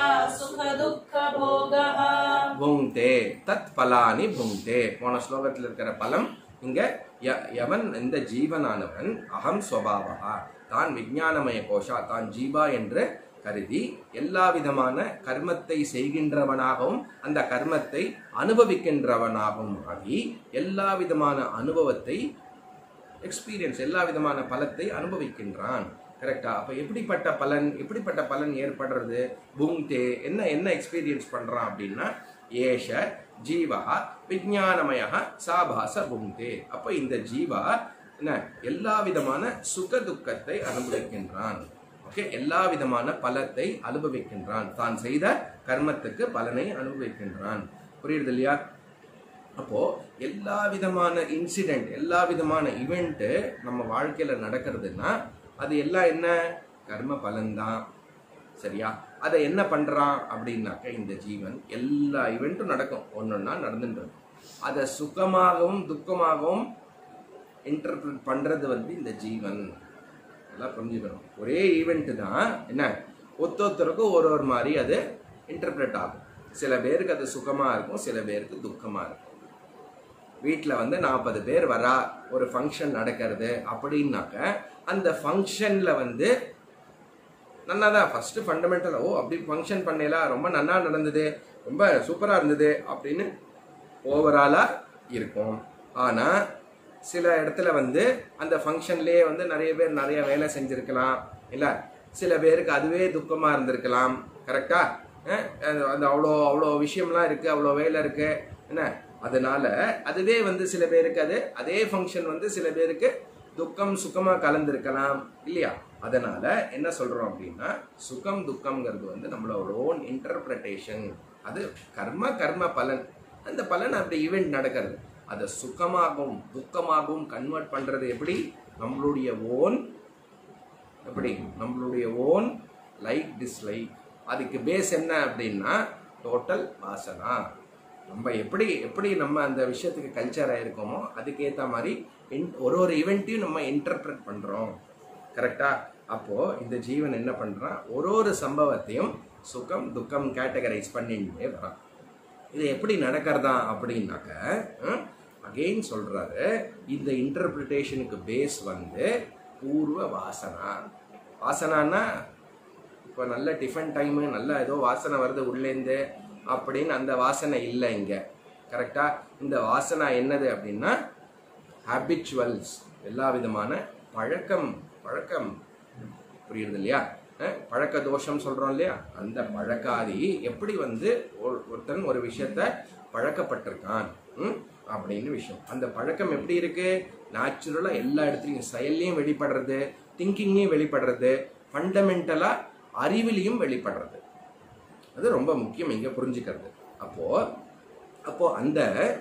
[SPEAKER 2] सुखदुःखभोगः
[SPEAKER 1] புங்தே தத் பலானி புங்தே போன ஸ்லோகத்தில் இருக்கிற பலம் இங்க ய- எவன் இந்த ஜீவனானவன் அகம் ஸ்வபாவா தான் விஞ்ஞானமய கோஷா தான் ஜீவா என்று கருதி எல்லா விதமான கர்மத்தை செய்கின்றவனாகவும் அந்த கர்மத்தை அனுபவிக்கின்றவனாகவும் ஆகி எல்லா விதமான அனுபவத்தை எக்ஸ்பீரியன்ஸ் எல்லா விதமான பலத்தை அனுபவிக்கின்றான் கரெக்டா அப்ப எப்படிப்பட்ட பலன் எப்படிப்பட்ட பலன் ஏற்படுறது புங்தே என்ன என்ன எக்ஸ்பீரியன்ஸ் பண்றான் அப்படின்னா ஏஷ ஜீவா விஜயானமய சாபாச புங்தே அப்ப இந்த ஜீவா என்ன எல்லா விதமான சுக துக்கத்தை அனுபவிக்கின்றான் ஓகே எல்லா விதமான பலத்தை அனுபவிக்கின்றான் தான் செய்த கர்மத்துக்கு பலனை அனுபவிக்கின்றான் புரியுது இல்லையா அப்போ எல்லா விதமான இன்சிடென்ட் எல்லா விதமான இவெண்ட்டு நம்ம வாழ்க்கையில நடக்கிறதுன்னா அது எல்லாம் என்ன கர்ம பலன்தான் சரியா அதை என்ன பண்றான் அப்படின்னாக்க இந்த ஜீவன் எல்லா இவெண்ட்டும் நடக்கும் ஒன்னொன்னா நடந்துட்டு இருக்கும். அதை சுகமாகவும் துக்கமாகவும் இன்டர்பிரட் பண்றது வந்து இந்த ஜீவன் எல்லாம் புரிஞ்சுக்கணும் ஒரே ஈவெண்ட் தான் என்ன ஒத்தொத்தருக்கும் ஒரு ஒரு மாதிரி அது இன்டர்பிரட் ஆகும் சில பேருக்கு அது சுகமா இருக்கும் சில பேருக்கு துக்கமா இருக்கும் வீட்டில் வந்து நாற்பது பேர் வரா ஒரு ஃபங்க்ஷன் நடக்கிறது அப்படின்னாக்க அந்த ஃபங்க்ஷனில் வந்து நல்லா தான் ஃபர்ஸ்ட் ஃபண்டமெண்டல் ஓ அப்படி ஃபங்க்ஷன் பண்ணலாம் ரொம்ப நல்லா நடந்தது ரொம்ப சூப்பராக இருந்தது அப்படின்னு ஓவராலாக இருக்கும் ஆனால் சில இடத்துல வந்து அந்த ஃபங்க்ஷன்லேயே வந்து நிறைய பேர் நிறைய வேலை செஞ்சுருக்கலாம் இல்லை சில பேருக்கு அதுவே துக்கமாக இருந்திருக்கலாம் கரெக்டா அந்த அவ்வளோ அவ்வளோ விஷயம்லாம் இருக்குது அவ்வளோ வேலை இருக்குது என்ன அதனால அதுவே வந்து சில பேருக்கு அது அதே ஃபங்க்ஷன் வந்து சில பேருக்கு துக்கம் சுகமாக கலந்திருக்கலாம் இல்லையா அதனால என்ன சொல்றோம் அப்படின்னா சுகம் துக்கம்ங்கிறது வந்து நம்மளோட ஓன் இன்டர்பிரட்டேஷன் அது கர்ம கர்ம பலன் அந்த பலன் அப்படி ஈவெண்ட் நடக்கிறது அதை சுகமாகவும் துக்கமாகவும் கன்வெர்ட் பண்றது எப்படி நம்மளுடைய ஓன் எப்படி நம்மளுடைய ஓன் லைக் டிஸ்லைக் அதுக்கு பேஸ் என்ன அப்படின்னா டோட்டல் வாசனா நம்ம எப்படி எப்படி நம்ம அந்த விஷயத்துக்கு கல்ச்சர் ஆயிருக்கோமோ அதுக்கேற்ற மாதிரி in- ஒரு ஒரு ஈவெண்ட்டையும் நம்ம இன்டர்பிரட் பண்றோம் கரெக்டா அப்போ இந்த ஜீவன் என்ன பண்றான் ஒரு ஒரு சம்பவத்தையும் சுகம் துக்கம் கேட்டகரைஸ் பண்ணிட்டே வரான் இது எப்படி நடக்கிறதா அப்படின்னாக்க அகெயின் சொல்றாரு இந்த இன்டர்பிரிட்டேஷனுக்கு பேஸ் வந்து பூர்வ வாசனா வாசனான்னா இப்போ நல்ல டிஃபன் டைமு நல்ல ஏதோ வாசனை வருது உள்ளேருந்து அப்படின்னு அந்த வாசனை இல்லை இங்கே கரெக்டா இந்த வாசனை என்னது அப்படின்னா ஹேபிச்சுவல்ஸ் எல்லா விதமான பழக்கம் பழக்கம் புரியுறது இல்லையா அஹ் பழக்க தோஷம் சொல்றோம் இல்லையா அந்த பழக்காதி எப்படி வந்து ஒரு- ஒருத்தன் ஒரு விஷயத்த பழக்கப்பட்டிருக்கான் ம்? அப்படின்னு விஷயம் அந்த பழக்கம் எப்படி இருக்கு நேச்சுரலா எல்லா இடத்துலையும் செயல்லையும் வெளிப்படுறது திங்கிங்லையும் வெளிப்படுறது ஃபண்டமெண்டலா அறிவிலையும் வெளிப்படுறது அது ரொம்ப முக்கியம் இங்க புரிஞ்சுக்கிறது அப்போ அப்போ அந்த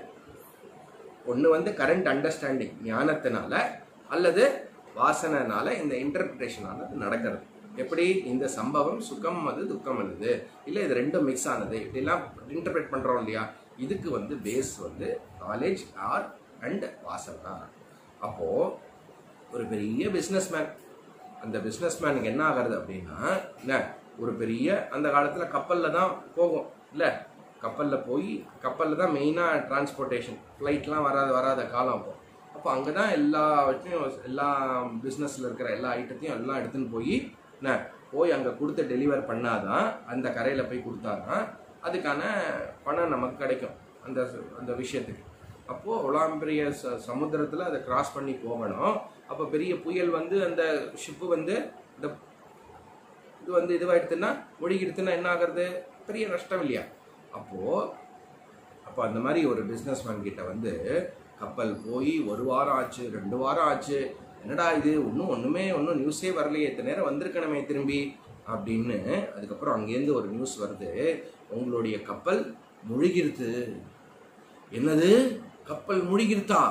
[SPEAKER 1] ஒன்று வந்து கரண்ட் அண்டர்ஸ்டாண்டிங் ஞானத்தினால அல்லது வாசனைனால இந்த இன்டர்பிரிட்டேஷன் ஆனது நடக்கிறது எப்படி இந்த சம்பவம் சுகம் அது துக்கம் அது இல்லை இது ரெண்டும் மிக்ஸ் ஆனது இப்படிலாம் இன்டர்பிரேட் பண்ணுறோம் இல்லையா இதுக்கு வந்து பேஸ் வந்து நாலேஜ் ஆர் அண்ட் வாசனா அப்போது ஒரு பெரிய பிஸ்னஸ்மேன் அந்த பிஸ்னஸ்மேனுக்கு என்ன ஆகிறது அப்படின்னா என்ன ஒரு பெரிய அந்த காலத்தில் கப்பலில் தான் போகும் இல்லை கப்பலில் போய் கப்பலில் தான் மெயினாக டிரான்ஸ்போர்ட்டேஷன் ஃப்ளைட்லாம் வராத வராத காலம் அப்போ அப்போ அங்கே தான் எல்லாவற்றையும் எல்லா பிஸ்னஸில் இருக்கிற எல்லா ஐட்டத்தையும் எல்லாம் எடுத்துன்னு போய் என்ன போய் அங்கே கொடுத்து டெலிவர் பண்ணாதான் அந்த கரையில் போய் கொடுத்தாதான் அதுக்கான பணம் நமக்கு கிடைக்கும் அந்த அந்த விஷயத்துக்கு அப்போது அவ்வளோ பெரிய ச சமுத்திரத்தில் அதை கிராஸ் பண்ணி போகணும் அப்போ பெரிய புயல் வந்து அந்த ஷிப்பு வந்து இந்த இது வந்து இதுவாயிடுத்துன்னா ஒழுகிடுத்துன்னா என்ன ஆகிறது பெரிய நஷ்டம் இல்லையா அப்போது அப்போ அந்த மாதிரி ஒரு பிஸ்னஸ் கிட்ட வந்து கப்பல் போய் ஒரு வாரம் ஆச்சு ரெண்டு வாரம் ஆச்சு என்னடா இது ஒன்றும் ஒன்றுமே ஒன்றும் நியூஸே வரலையே இத்தனை நேரம் வந்திருக்கணுமே திரும்பி அப்படின்னு அதுக்கப்புறம் அங்கேருந்து ஒரு நியூஸ் வருது உங்களுடைய கப்பல் முழுகிருத்து என்னது கப்பல் முழுகிருத்தா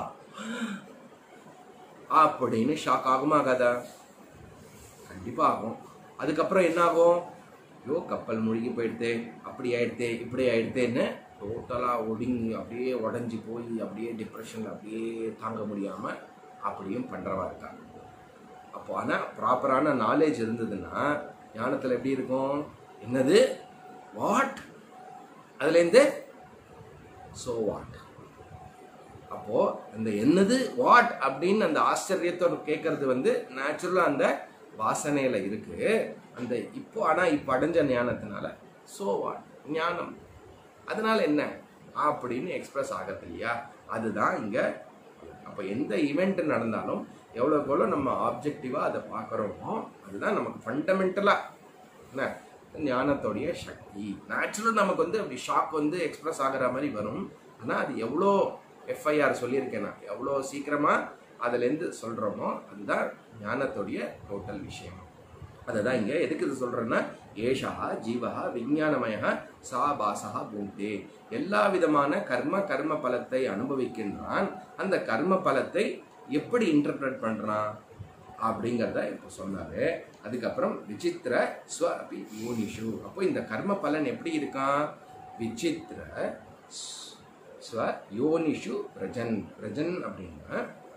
[SPEAKER 1] அப்படின்னு ஷாக் ஆகுமா ஆகாதா கண்டிப்பா ஆகும் அதுக்கப்புறம் என்ன ஆகும் ஐயோ கப்பல் முழுகி போயிடுதே அப்படி ஆயிடுதே இப்படி ஆயிடுதேன்னு டோட்டலாக ஒடுங்கி அப்படியே உடஞ்சி போய் அப்படியே டிப்ரெஷனில் அப்படியே தாங்க முடியாமல் அப்படியும் பண்ணுறவா இருக்காங்க அப்போ ஆனால் ப்ராப்பரான நாலேஜ் இருந்ததுன்னா ஞானத்தில் எப்படி இருக்கும் என்னது வாட் அதுலேருந்து ஸோ வாட் அப்போ அந்த என்னது வாட் அப்படின்னு அந்த ஆச்சரியத்தோட கேட்கறது வந்து நேச்சுரலா அந்த வாசனையில இருக்கு அந்த இப்போ ஆனா இப்போ அடைஞ்ச ஞானத்தினால சோ வாட் ஞானம் அதனால என்ன அப்படின்னு எக்ஸ்பிரஸ் ஆகிறது இல்லையா அதுதான் இங்க அப்போ எந்த ஈவெண்ட் நடந்தாலும் எவ்வளோக்கு எவ்வளோ நம்ம ஆப்ஜெக்டிவாக அதை பார்க்குறோமோ அதுதான் நமக்கு ஃபண்டமெண்டலாக என்ன ஞானத்தோடைய சக்தி நேச்சுரல் நமக்கு வந்து அப்படி ஷாக் வந்து எக்ஸ்பிரஸ் ஆகிற மாதிரி வரும் ஆனால் அது எவ்வளோ எஃப்ஐஆர் சொல்லியிருக்கேன் நான் எவ்வளோ சீக்கிரமாக அதுலேருந்து சொல்கிறோமோ அதுதான் ஞானத்தோடைய டோட்டல் விஷயம் அதை தான் இங்கே எதுக்கு இது சொல்கிறேன்னா ஏஷா ஜீவா விஞ்ஞானமய சா பாசா பூந்தே எல்லா விதமான கர்ம கர்ம பலத்தை அனுபவிக்கின்றான் அந்த கர்ம பலத்தை எப்படி இன்டர்பிரட் பண்ணுறான் அப்படிங்கிறத இப்போ சொன்னாரு அதுக்கப்புறம் விசித்திர ஸ்வ அபி யோனிஷு அப்போ இந்த கர்ம பலன் எப்படி இருக்கான் விசித்திர ஸ்- ஸ்வ யோனிஷு பிரஜன் பிரஜன் அப்படின்னா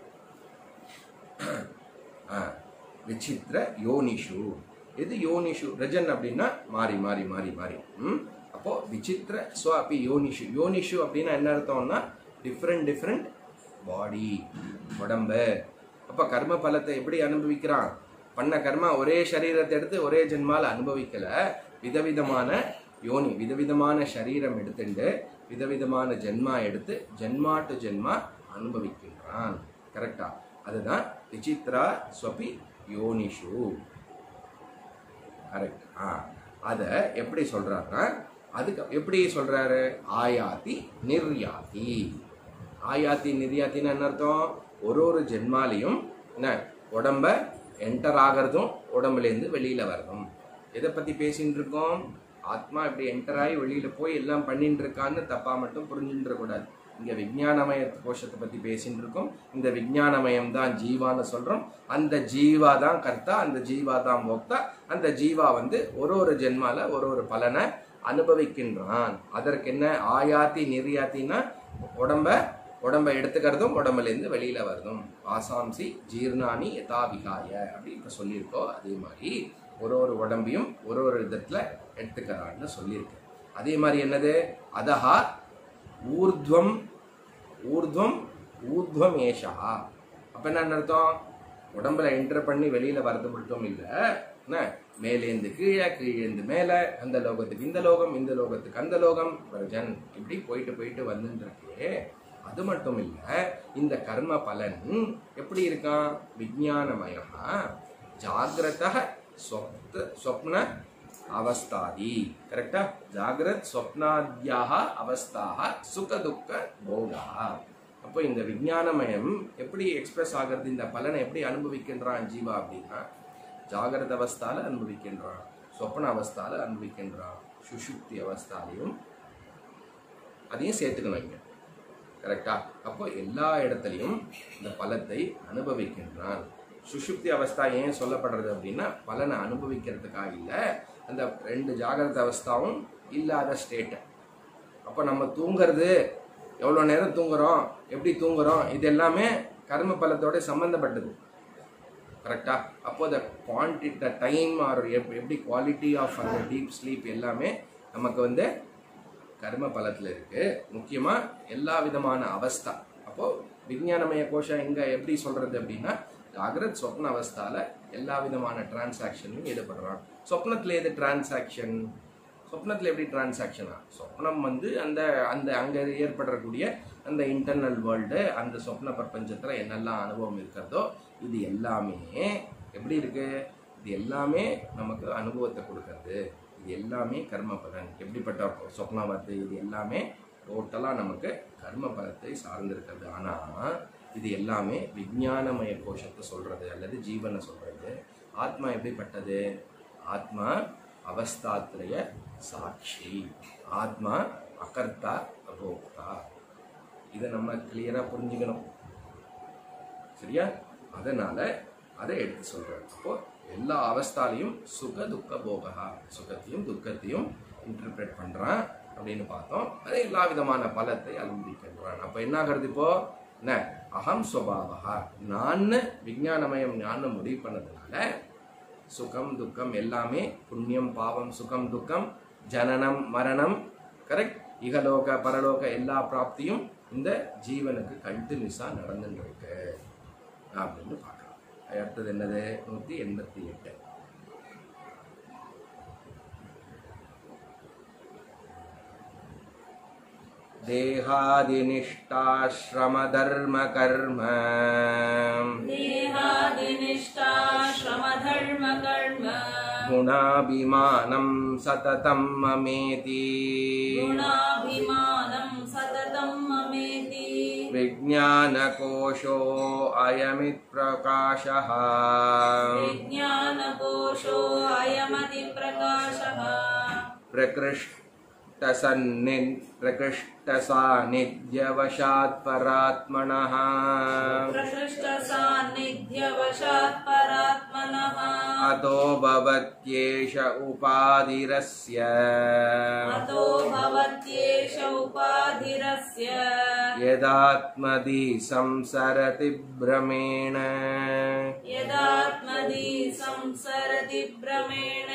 [SPEAKER 1] ஆ, விசித்திர யோனிஷு எது யோனிஷு ரஜன் அப்படின்னா மாறி மாறி மாறி மாறி ம் அப்போ விசித்திர ஸ்வ அப்பி யோனிஷு யோனிஷு அப்படின்னா என்ன அர்த்தம்னா டிஃப்ரெண்ட் டிஃப்ரெண்ட் பாடி உடம்பு அப்போ கர்ம பலத்தை எப்படி அனுபவிக்கிறான் பண்ண கர்மா ஒரே சரீரத்தை எடுத்து ஒரே ஜென்மால அனுபவிக்கல விதவிதமான யோனி விதவிதமான சரீரம் எடுத்துட்டு விதவிதமான ஜென்மா எடுத்து ஜென்மா டு ஜென்மா அனுபவிக்கின்றான் கரெக்டா அதுதான் விசித்ரா ஸ்வபி யோனிஷு கரெக்ட் ஆ அதை எப்படி சொல்றாருன்னா அதுக்கு எப்படி சொல்றாரு ஆயாதி நிர்யாதி ஆயாத்தி நிர்யாத்தின்னு என்ன அர்த்தம் ஒரு ஒரு ஜென்மாலையும் என்ன உடம்ப என்டர் ஆகிறதும் உடம்புலேருந்து வெளியில வரதும் எதை பத்தி பேசிட்டு இருக்கோம் ஆத்மா இப்படி என்டர் ஆகி வெளியில போய் எல்லாம் பண்ணிட்டு இருக்கான்னு தப்பா மட்டும் புரிஞ்சுட்டு கூடாது இங்க விஞ்ஞானமய கோஷத்தை பத்தி பேசிட்டு இருக்கோம் இந்த விஞ்ஞானமயம் தான் ஜீவான்னு சொல்றோம் அந்த ஜீவா தான் கர்த்தா அந்த ஜீவா தான் மோக்தா அந்த ஜீவா வந்து ஒரு ஒரு ஜென்மால ஒரு ஒரு பலனை அனுபவிக்கின்றான் அதற்கு என்ன ஆயாத்தி நிர்யாத்தின்னா உடம்ப உடம்ப எடுத்துக்கிறதும் உடம்புலேருந்து வெளியில வருதும் வாசாம்சி ஜீர்ணானி யதா விகாய அப்படி இப்ப சொல்லியிருக்கோம் அதே மாதிரி ஒரு ஒரு உடம்பையும் ஒரு ஒரு விதத்துல எடுத்துக்கிறான்னு சொல்லியிருக்கு அதே மாதிரி என்னது அதஹா ஊர்த்வம் ஊர்த்வம் ஊர்த்வம் ஏஷா அப்ப என்ன அர்த்தம் உடம்புல என்டர் பண்ணி வெளியில வரது மட்டும் இல்ல என்ன மேலேந்து கீழே கீழேந்து மேல அந்த லோகத்துக்கு இந்த லோகம் இந்த லோகத்துக்கு அந்த லோகம் பிரஜன் இப்படி போயிட்டு போயிட்டு வந்துட்டு இருக்கே அது மட்டும் இல்ல இந்த கர்ம பலன் எப்படி இருக்கான் விஜயானமயா ஜாகிரத ஸ்வப்த ஸ்வப்ன அவஸ்தாதி கரெக்டா ஜாகிரத் ஸ்வப்னாத்யாக அவஸ்தாக சுக துக்க போகா அப்போ இந்த விஞ்ஞானமயம் எப்படி எக்ஸ்பிரஸ் ஆகிறது இந்த பலனை எப்படி அனுபவிக்கின்றான் ஜீவா அப்படின்னா ஜாகிரத அவஸ்தால அனுபவிக்கின்றான் சொப்பன அவஸ்தால அனுபவிக்கின்றான் சுஷுப்தி அவஸ்தாலையும் அதையும் சேர்த்துக்கணும் இங்க கரெக்டா அப்போ எல்லா இடத்துலையும் இந்த பலத்தை அனுபவிக்கின்றான் சுஷுப்தி அவஸ்தா ஏன் சொல்லப்படுறது அப்படின்னா பலனை அனுபவிக்கிறதுக்காக இல்லை அந்த ரெண்டு ஜாகிரத அவஸ்தாவும் இல்லாத ஸ்டேட்டு அப்போ நம்ம தூங்குறது எவ்வளோ நேரம் தூங்குறோம் எப்படி தூங்குறோம் இது எல்லாமே கர்ம பலத்தோட சம்பந்தப்பட்டது கரெக்டா அப்போ the quantity the time or எப்படி குவாலிட்டி ஆஃப் அந்த டீப் ஸ்லீப் எல்லாமே நமக்கு வந்து கர்ம பலத்தில் இருக்கு முக்கியமா எல்லா விதமான அவஸ்தா அப்போ விஞ்ஞானமய கோஷம் எங்க எப்படி சொல்றது அப்படின்னா ஜாகிரத் சொப்ன அவஸ்தால எல்லா விதமான டிரான்சாக்ஷனும் ஈடுபடுறான் சொப்னத்துல எது டிரான்சாக்ஷன் சொப்னத்தில் எப்படி டிரான்சாக்ஷனா சொப்னம் வந்து அந்த அந்த அங்கே ஏற்படக்கூடிய அந்த இன்டர்னல் வேர்ல்டு அந்த சொப்ன பிரபஞ்சத்தில் என்னெல்லாம் அனுபவம் இருக்கிறதோ இது எல்லாமே எப்படி இருக்கு இது எல்லாமே நமக்கு அனுபவத்தை கொடுக்கறது இது எல்லாமே கர்ம பலன் எப்படிப்பட்ட சொப்னம் வருது இது எல்லாமே டோட்டலாக நமக்கு கர்ம பலத்தை சார்ந்திருக்கிறது ஆனால் இது எல்லாமே விஞ்ஞானமய கோஷத்தை சொல்றது அல்லது ஜீவனை சொல்றது ஆத்மா எப்படிப்பட்டது ஆத்மா அவஸ்தாத்திரய சாட்சி ஆத்மா அகர்த்தா அபோக்தா இதை நம்ம கிளியரா புரிஞ்சுக்கணும் சரியா அதனால அதை எடுத்து சொல்றாரு அப்போ எல்லா அவஸ்தாலையும் சுக துக்க போகா சுகத்தையும் துக்கத்தையும் இன்டர்பிரேட் பண்றான் அப்படின்னு பார்த்தோம் அதே எல்லா விதமான பலத்தை அனுபவிக்கின்றான் அப்ப என்ன ஆகிறது இப்போ என்ன அகம் சுவாவகா நான் விஞ்ஞானமயம் ஞானம் முடிவு பண்ணதுனால சுகம் துக்கம் எல்லாமே புண்ணியம் பாவம் சுகம் துக்கம் ஜனனம் மரணம் கரெக்ட் இகலோக பரலோக எல்லா பிராப்தியும் இந்த ஜீவனுக்கு கண்டினியூஸா நடந்துட்டு இருக்கு அப்படின்னு பார்க்கலாம் அடுத்தது என்னது நூத்தி எண்பத்தி எட்டு தேகாதினிஷ்டாஸ்ரம தர்ம கர்ம
[SPEAKER 2] देहादिनिष्ठा श्रमधर्मकर्म
[SPEAKER 1] गुणाभिमानं सततं ममेति
[SPEAKER 2] गुणाभिमानं सततं ममेति
[SPEAKER 1] विज्ञानकोशो अयमित्प्रकाशः
[SPEAKER 2] विज्ञानकोशो अयमतिप्रकाशः
[SPEAKER 1] प्रकृष्टसन्नि प्रकृष्टसान्निध्यवशात् परात्मनः
[SPEAKER 2] प्रकृष्टसान्निध्यवशात् परात्मनः
[SPEAKER 1] अतो भवत्येष उपाधिरस्य
[SPEAKER 2] अतो भवत्येष उपाधिरस्य
[SPEAKER 1] यदात्मदि संसरति भ्रमेण
[SPEAKER 2] यदात्मदि संसरति भ्रमेण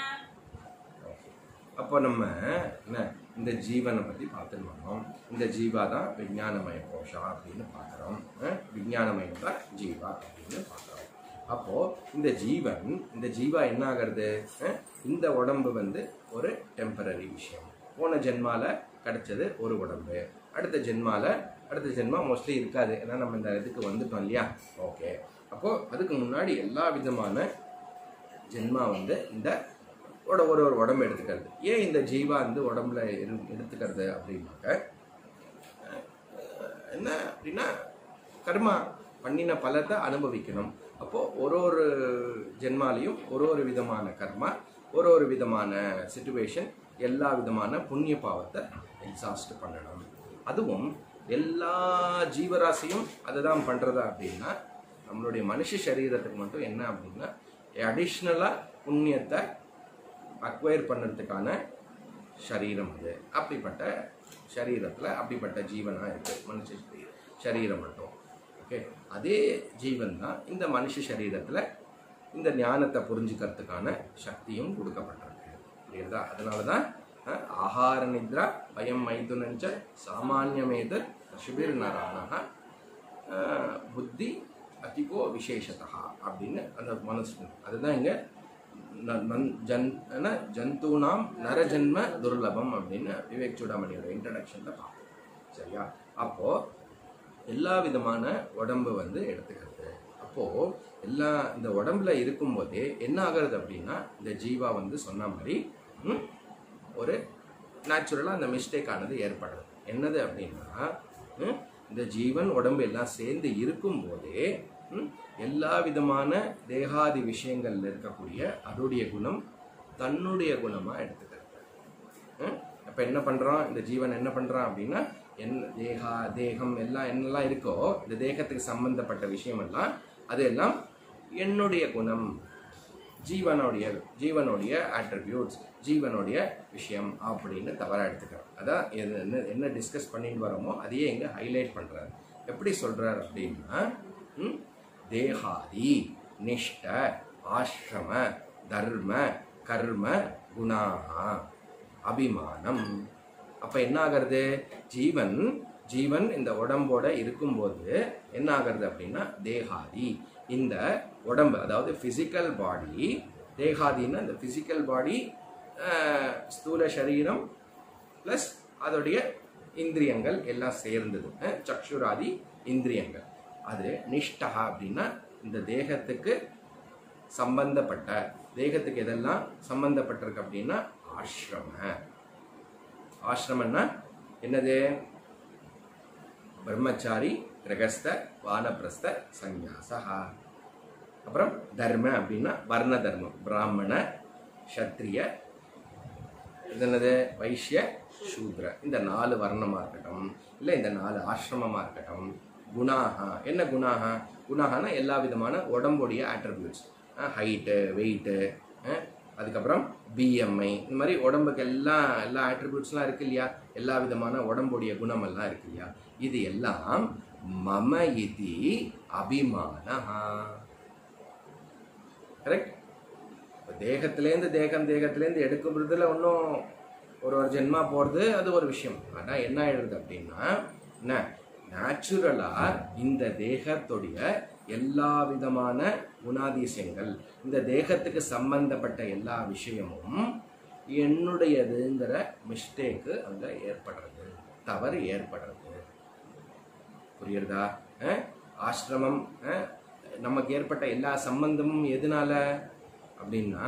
[SPEAKER 1] அப்போ நம்ம என்ன இந்த ஜீவனை பத்தி பார்த்துட்டு வரோம் இந்த ஜீவா தான் விஞ்ஞானமய கோஷா அப்படின்னு பார்க்குறோம் விஞ்ஞானமயம் தான் ஜீவா அப்படின்னு பார்க்குறோம் அப்போ இந்த ஜீவன் இந்த ஜீவா என்ன ஆகிறது அஹ், இந்த உடம்பு வந்து ஒரு டெம்பரரி விஷயம் போன ஜென்மால கிடைச்சது ஒரு உடம்பு அடுத்த ஜென்மால அடுத்த ஜென்மா மோஸ்ட்லி இருக்காது ஏன்னா நம்ம இந்த இதுக்கு வந்துட்டோம் இல்லையா ஓகே அப்போ அதுக்கு முன்னாடி எல்லா விதமான ஜென்மா வந்து இந்த ஒரு ஒரு ஒரு உடம்பு எடுத்துக்கிறது ஏன் இந்த ஜீவா வந்து உடம்புல இரு- எடுத்துக்கிறது அப்படின்னாக்க அஹ், என்ன அப்படின்னா கர்மா பண்ணின பலத்தை அனுபவிக்கணும் அப்போ ஒரு ஒரு ஜென்மாலையும் ஒரு ஒரு விதமான கர்மா ஒரு ஒரு விதமான சுச்சுவேஷன் எல்லா விதமான புண்ணிய பாவத்தை எக்ஸாஸ்ட் பண்ணணும் அதுவும் எல்லா ஜீவராசியும் அதுதான் பண்றதா அப்படின்னா நம்மளுடைய மனுஷ சரீரத்துக்கு மட்டும் என்ன அப்படின்னா அடிஷ்னலாக புண்ணியத்தை அக்வயர் பண்ணுறதுக்கான சரீரம் அது அப்படிப்பட்ட சரீரத்தில் அப்படிப்பட்ட ஜீவனாக இருக்குது மனுஷ சரீரம் சரீரம் மட்டும் ஓகே அதே ஜீவன் தான் இந்த மனுஷ சரீரத்தில் இந்த ஞானத்தை புரிஞ்சுக்கிறதுக்கான சக்தியும் கொடுக்கப்பட்டிருக்கு புரியுதா அதனால தான் அஹ், ஆகார நித்ரா பயம் மைதுனஞ்ச சாமானியமேது சுபிர் நரானக அஹ், புத்தி அதிகோ விசேஷதா அப்படின்னு அந்த மனசு அதுதான் இங்கே ந- நன்- ஜன் என்ன ஜந்தூனாம் நரஜன்ம துர்லபம் அப்படின்னு விவேக் சூடாமணியோட இன்ட்ரடக்ஷனில் பார்ப்போம் சரியா அப்போ எல்லா விதமான உடம்பு வந்து எடுத்துக்கிறது அப்போ எல்லா இந்த உடம்புல இருக்கும்போதே என்ன ஆகிறது அப்படின்னா இந்த ஜீவா வந்து சொன்ன மாதிரி ம், ஒரு நேச்சுரலாக அந்த மிஸ்டேக் ஆனது ஏற்படுது என்னது அப்படின்னா ம், இந்த ஜீவன் உடம்பு எல்லாம் சேர்ந்து இருக்கும்போதே ம், எல்லா விதமான தேகாதி விஷயங்கள்ல இருக்கக்கூடிய அதோடைய குணம் தன்னுடைய குணமா எடுத்துக்கிறது அப்போ என்ன பண்றான் இந்த ஜீவன் என்ன பண்றான் அப்படின்னா என்ன தேகா தேகம் எல்லாம் என்னெல்லாம் இருக்கோ இந்த தேகத்துக்கு சம்பந்தப்பட்ட விஷயம் எல்லாம் அதெல்லாம் என்னுடைய குணம் ஜீவனுடைய ஜீவனுடைய attributes ஜீவனுடைய விஷயம் அப்படின்னு தவறா எடுத்துக்கிறோம் அதான் எது என்ன என்ன டிஸ்கஸ் பண்ணிட்டு வரோமோ அதையே இங்க ஹைலைட் பண்றாரு எப்படி சொல்றாரு அப்படின்னா ம், தேகாதி நிஷ்ட ஆசிரம தர்ம கர்ம குணாகா அபிமானம் அப்ப என்ன ஆகிறது ஜீவன் ஜீவன் இந்த உடம்போட இருக்கும்போது என்ன ஆகிறது அப்படின்னா தேகாதி இந்த உடம்பு அதாவது பிசிக்கல் பாடி தேகாதின்னா இந்த பிசிக்கல் பாடி ஸ்தூல சரீரம் ப்ளஸ் அதோடைய இந்திரியங்கள் எல்லாம் சேர்ந்தது அஹ், சக்ஷுராதி இந்திரியங்கள் அது நிஷ்டகா அப்படின்னா இந்த தேகத்துக்கு சம்பந்தப்பட்ட தேகத்துக்கு எதெல்லாம் சம்பந்தப்பட்டிருக்கு அப்படின்னா ஆசிரம ஆசிரமம்னா என்னது பிரம்மச்சாரி கிரகஸ்த வானப்பிரஸ்த சந்நியாசா அப்புறம் தர்ம அப்படின்னா வர்ண தர்மம் பிராமண சத்திரிய இது என்னது வைஷ்ய சூத்ர இந்த நாலு வர்ணமாக இருக்கட்டும் இல்லை இந்த நாலு ஆசிரமமாக இருக்கட்டும் குணாகா என்ன குணாகா குணாகனா எல்லா விதமான உடம்புடைய ஆட்ரிபியூட்ஸ் ஹைட்டு வெயிட்டு அதுக்கப்புறம் பிஎம்ஐ இந்த மாதிரி உடம்புக்கு எல்லாம் எல்லா ஆட்ரிபியூட்ஸ்லாம் இருக்கு இல்லையா எல்லா விதமான உடம்புடைய குணமெல்லாம் இருக்கு இல்லையா இது எல்லாம் மம இதி அபிமானஹா கரெக்ட் இப்போ தேகத்திலேருந்து தேகம் தேகத்திலேருந்து எடுக்கிறதுல ஒன்றும் ஒரு ஒரு ஜென்மா போகிறது அது ஒரு விஷயம் ஆனால் என்ன ஆயிடுது அப்படின்னா என்ன நேச்சுரலாக இந்த தேகத்துடைய எல்லா விதமான குணாதிசயங்கள் இந்த தேகத்துக்கு சம்பந்தப்பட்ட எல்லா விஷயமும் என்னுடையதுங்கிற மிஸ்டேக்கு அங்கே ஏற்படுறது தவறு ஏற்படுறது புரியுறதா அஹ்? ஆசிரமம் அஹ்? நமக்கு ஏற்பட்ட எல்லா சம்பந்தமும் எதனால அப்படின்னா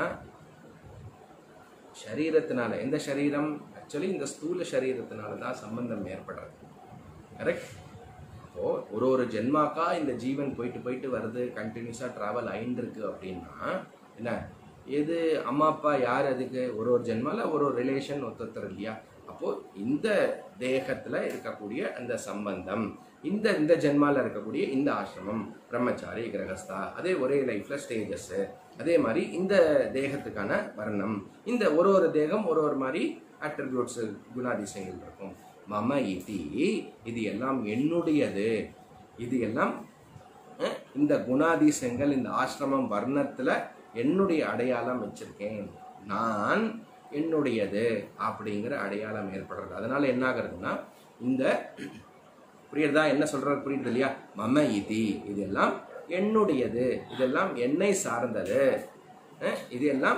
[SPEAKER 1] சரீரத்தினால எந்த சரீரம் ஆக்சுவலி இந்த ஸ்தூல சரீரத்தினால தான் சம்பந்தம் ஏற்படுறது கரெக்ட் இப்போ ஒரு ஒரு ஜென்மாக்கா இந்த ஜீவன் போயிட்டு போயிட்டு வருது கண்டினியூஸாக ட்ராவல் ஆயின்னு இருக்கு அப்படின்னா என்ன எது அம்மா அப்பா யார் அதுக்கு ஒரு ஒரு ஜென்மால ஒரு ஒரு ரிலேஷன் ஒருத்தர் இல்லையா அப்போ இந்த தேகத்துல இருக்கக்கூடிய அந்த சம்பந்தம் இந்த இந்த ஜென்மால இருக்கக்கூடிய இந்த ஆசிரமம் பிரம்மச்சாரி கிரகஸ்தா அதே ஒரே லைஃப்ல ஸ்டேஜஸ் அதே மாதிரி இந்த தேகத்துக்கான வர்ணம் இந்த ஒரு ஒரு தேகம் ஒரு ஒரு மாதிரி ஆட்ரிபியூட்ஸ் குணாதிசயங்கள் இருக்கும் மம இதி இது எல்லாம் என்னுடையது இது எல்லாம் அஹ், இந்த குணாதிசயங்கள் இந்த ஆசிரமம் வர்ணத்துல என்னுடைய அடையாளம் வச்சிருக்கேன் நான் என்னுடையது அப்படிங்கிற அடையாளம் ஏற்படுறது அதனால என்ன ஆகுறதுன்னா இந்த புரியுறதா என்ன சொல்றது புரியுது இல்லையா மம இதி இதெல்லாம் என்னுடையது இதெல்லாம் என்னை சார்ந்தது அஹ், இது எல்லாம்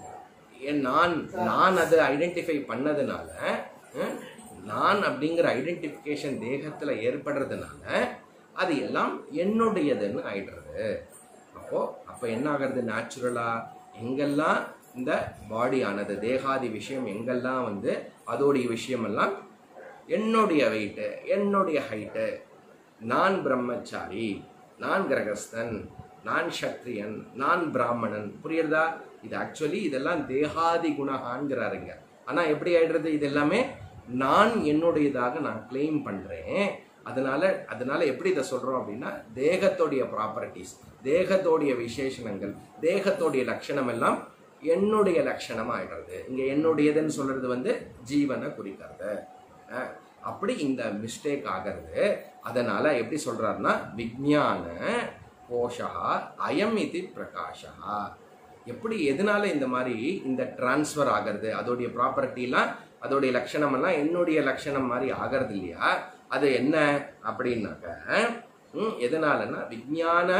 [SPEAKER 1] என் நான் நான் அதை ஐடென்டிஃபை பண்ணதுனால அஹ், நான் அப்படிங்கிற ஐடென்டிஃபிகேஷன் தேகத்துல ஏற்படுறதுனால அது எல்லாம் என்னுடையதுன்னு ஆயிடுறது அப்போ அப்போ என்ன ஆகிறது நேச்சுரலா எங்கெல்லாம் இந்த பாடி ஆனது தேகாதி விஷயம் எங்கெல்லாம் வந்து அதோடைய விஷயமெல்லாம் என்னுடைய வெயிட்டு என்னுடைய ஹைட்டு நான் பிரம்மச்சாரி நான் கிரகஸ்தன் நான் சத்திரியன் நான் பிராமணன் புரியுறதா இது ஆக்சுவலி இதெல்லாம் தேகாதி குணகான்கிறாருங்க ஆனா எப்படி ஆயிடுறது இது எல்லாமே நான் என்னுடையதாக நான் கிளைம் பண்றேன் அதனால அதனால எப்படி இதை சொல்றோம் அப்படின்னா தேகத்தோடைய ப்ராப்பர்ட்டிஸ் தேகத்தோடைய விசேஷணங்கள் தேகத்தோடைய லட்சணம் எல்லாம் என்னுடைய லட்சணமா ஆயிடுறது இங்க என்னுடையதுன்னு சொல்றது வந்து ஜீவனை குறிக்கிறது அஹ், அப்படி இந்த மிஸ்டேக் ஆகிறது அதனால எப்படி சொல்றாருன்னா விஜான கோஷா அயம் இது பிரகாஷா எப்படி எதனால இந்த மாதிரி இந்த டிரான்ஸ்ஃபர் ஆகிறது அதோடைய ப்ராப்பர்ட்டிலாம் அதோடைய லட்சணம் எல்லாம் என்னுடைய லட்சணம் மாதிரி ஆகிறது இல்லையா அது என்ன அப்படின்னாக்க ம், எதனாலன்னா விஜான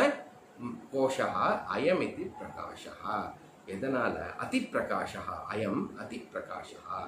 [SPEAKER 1] கோஷா அயம் இது பிரகாஷா எதனால அதி பிரகாஷா அயம் அதி பிரகாஷா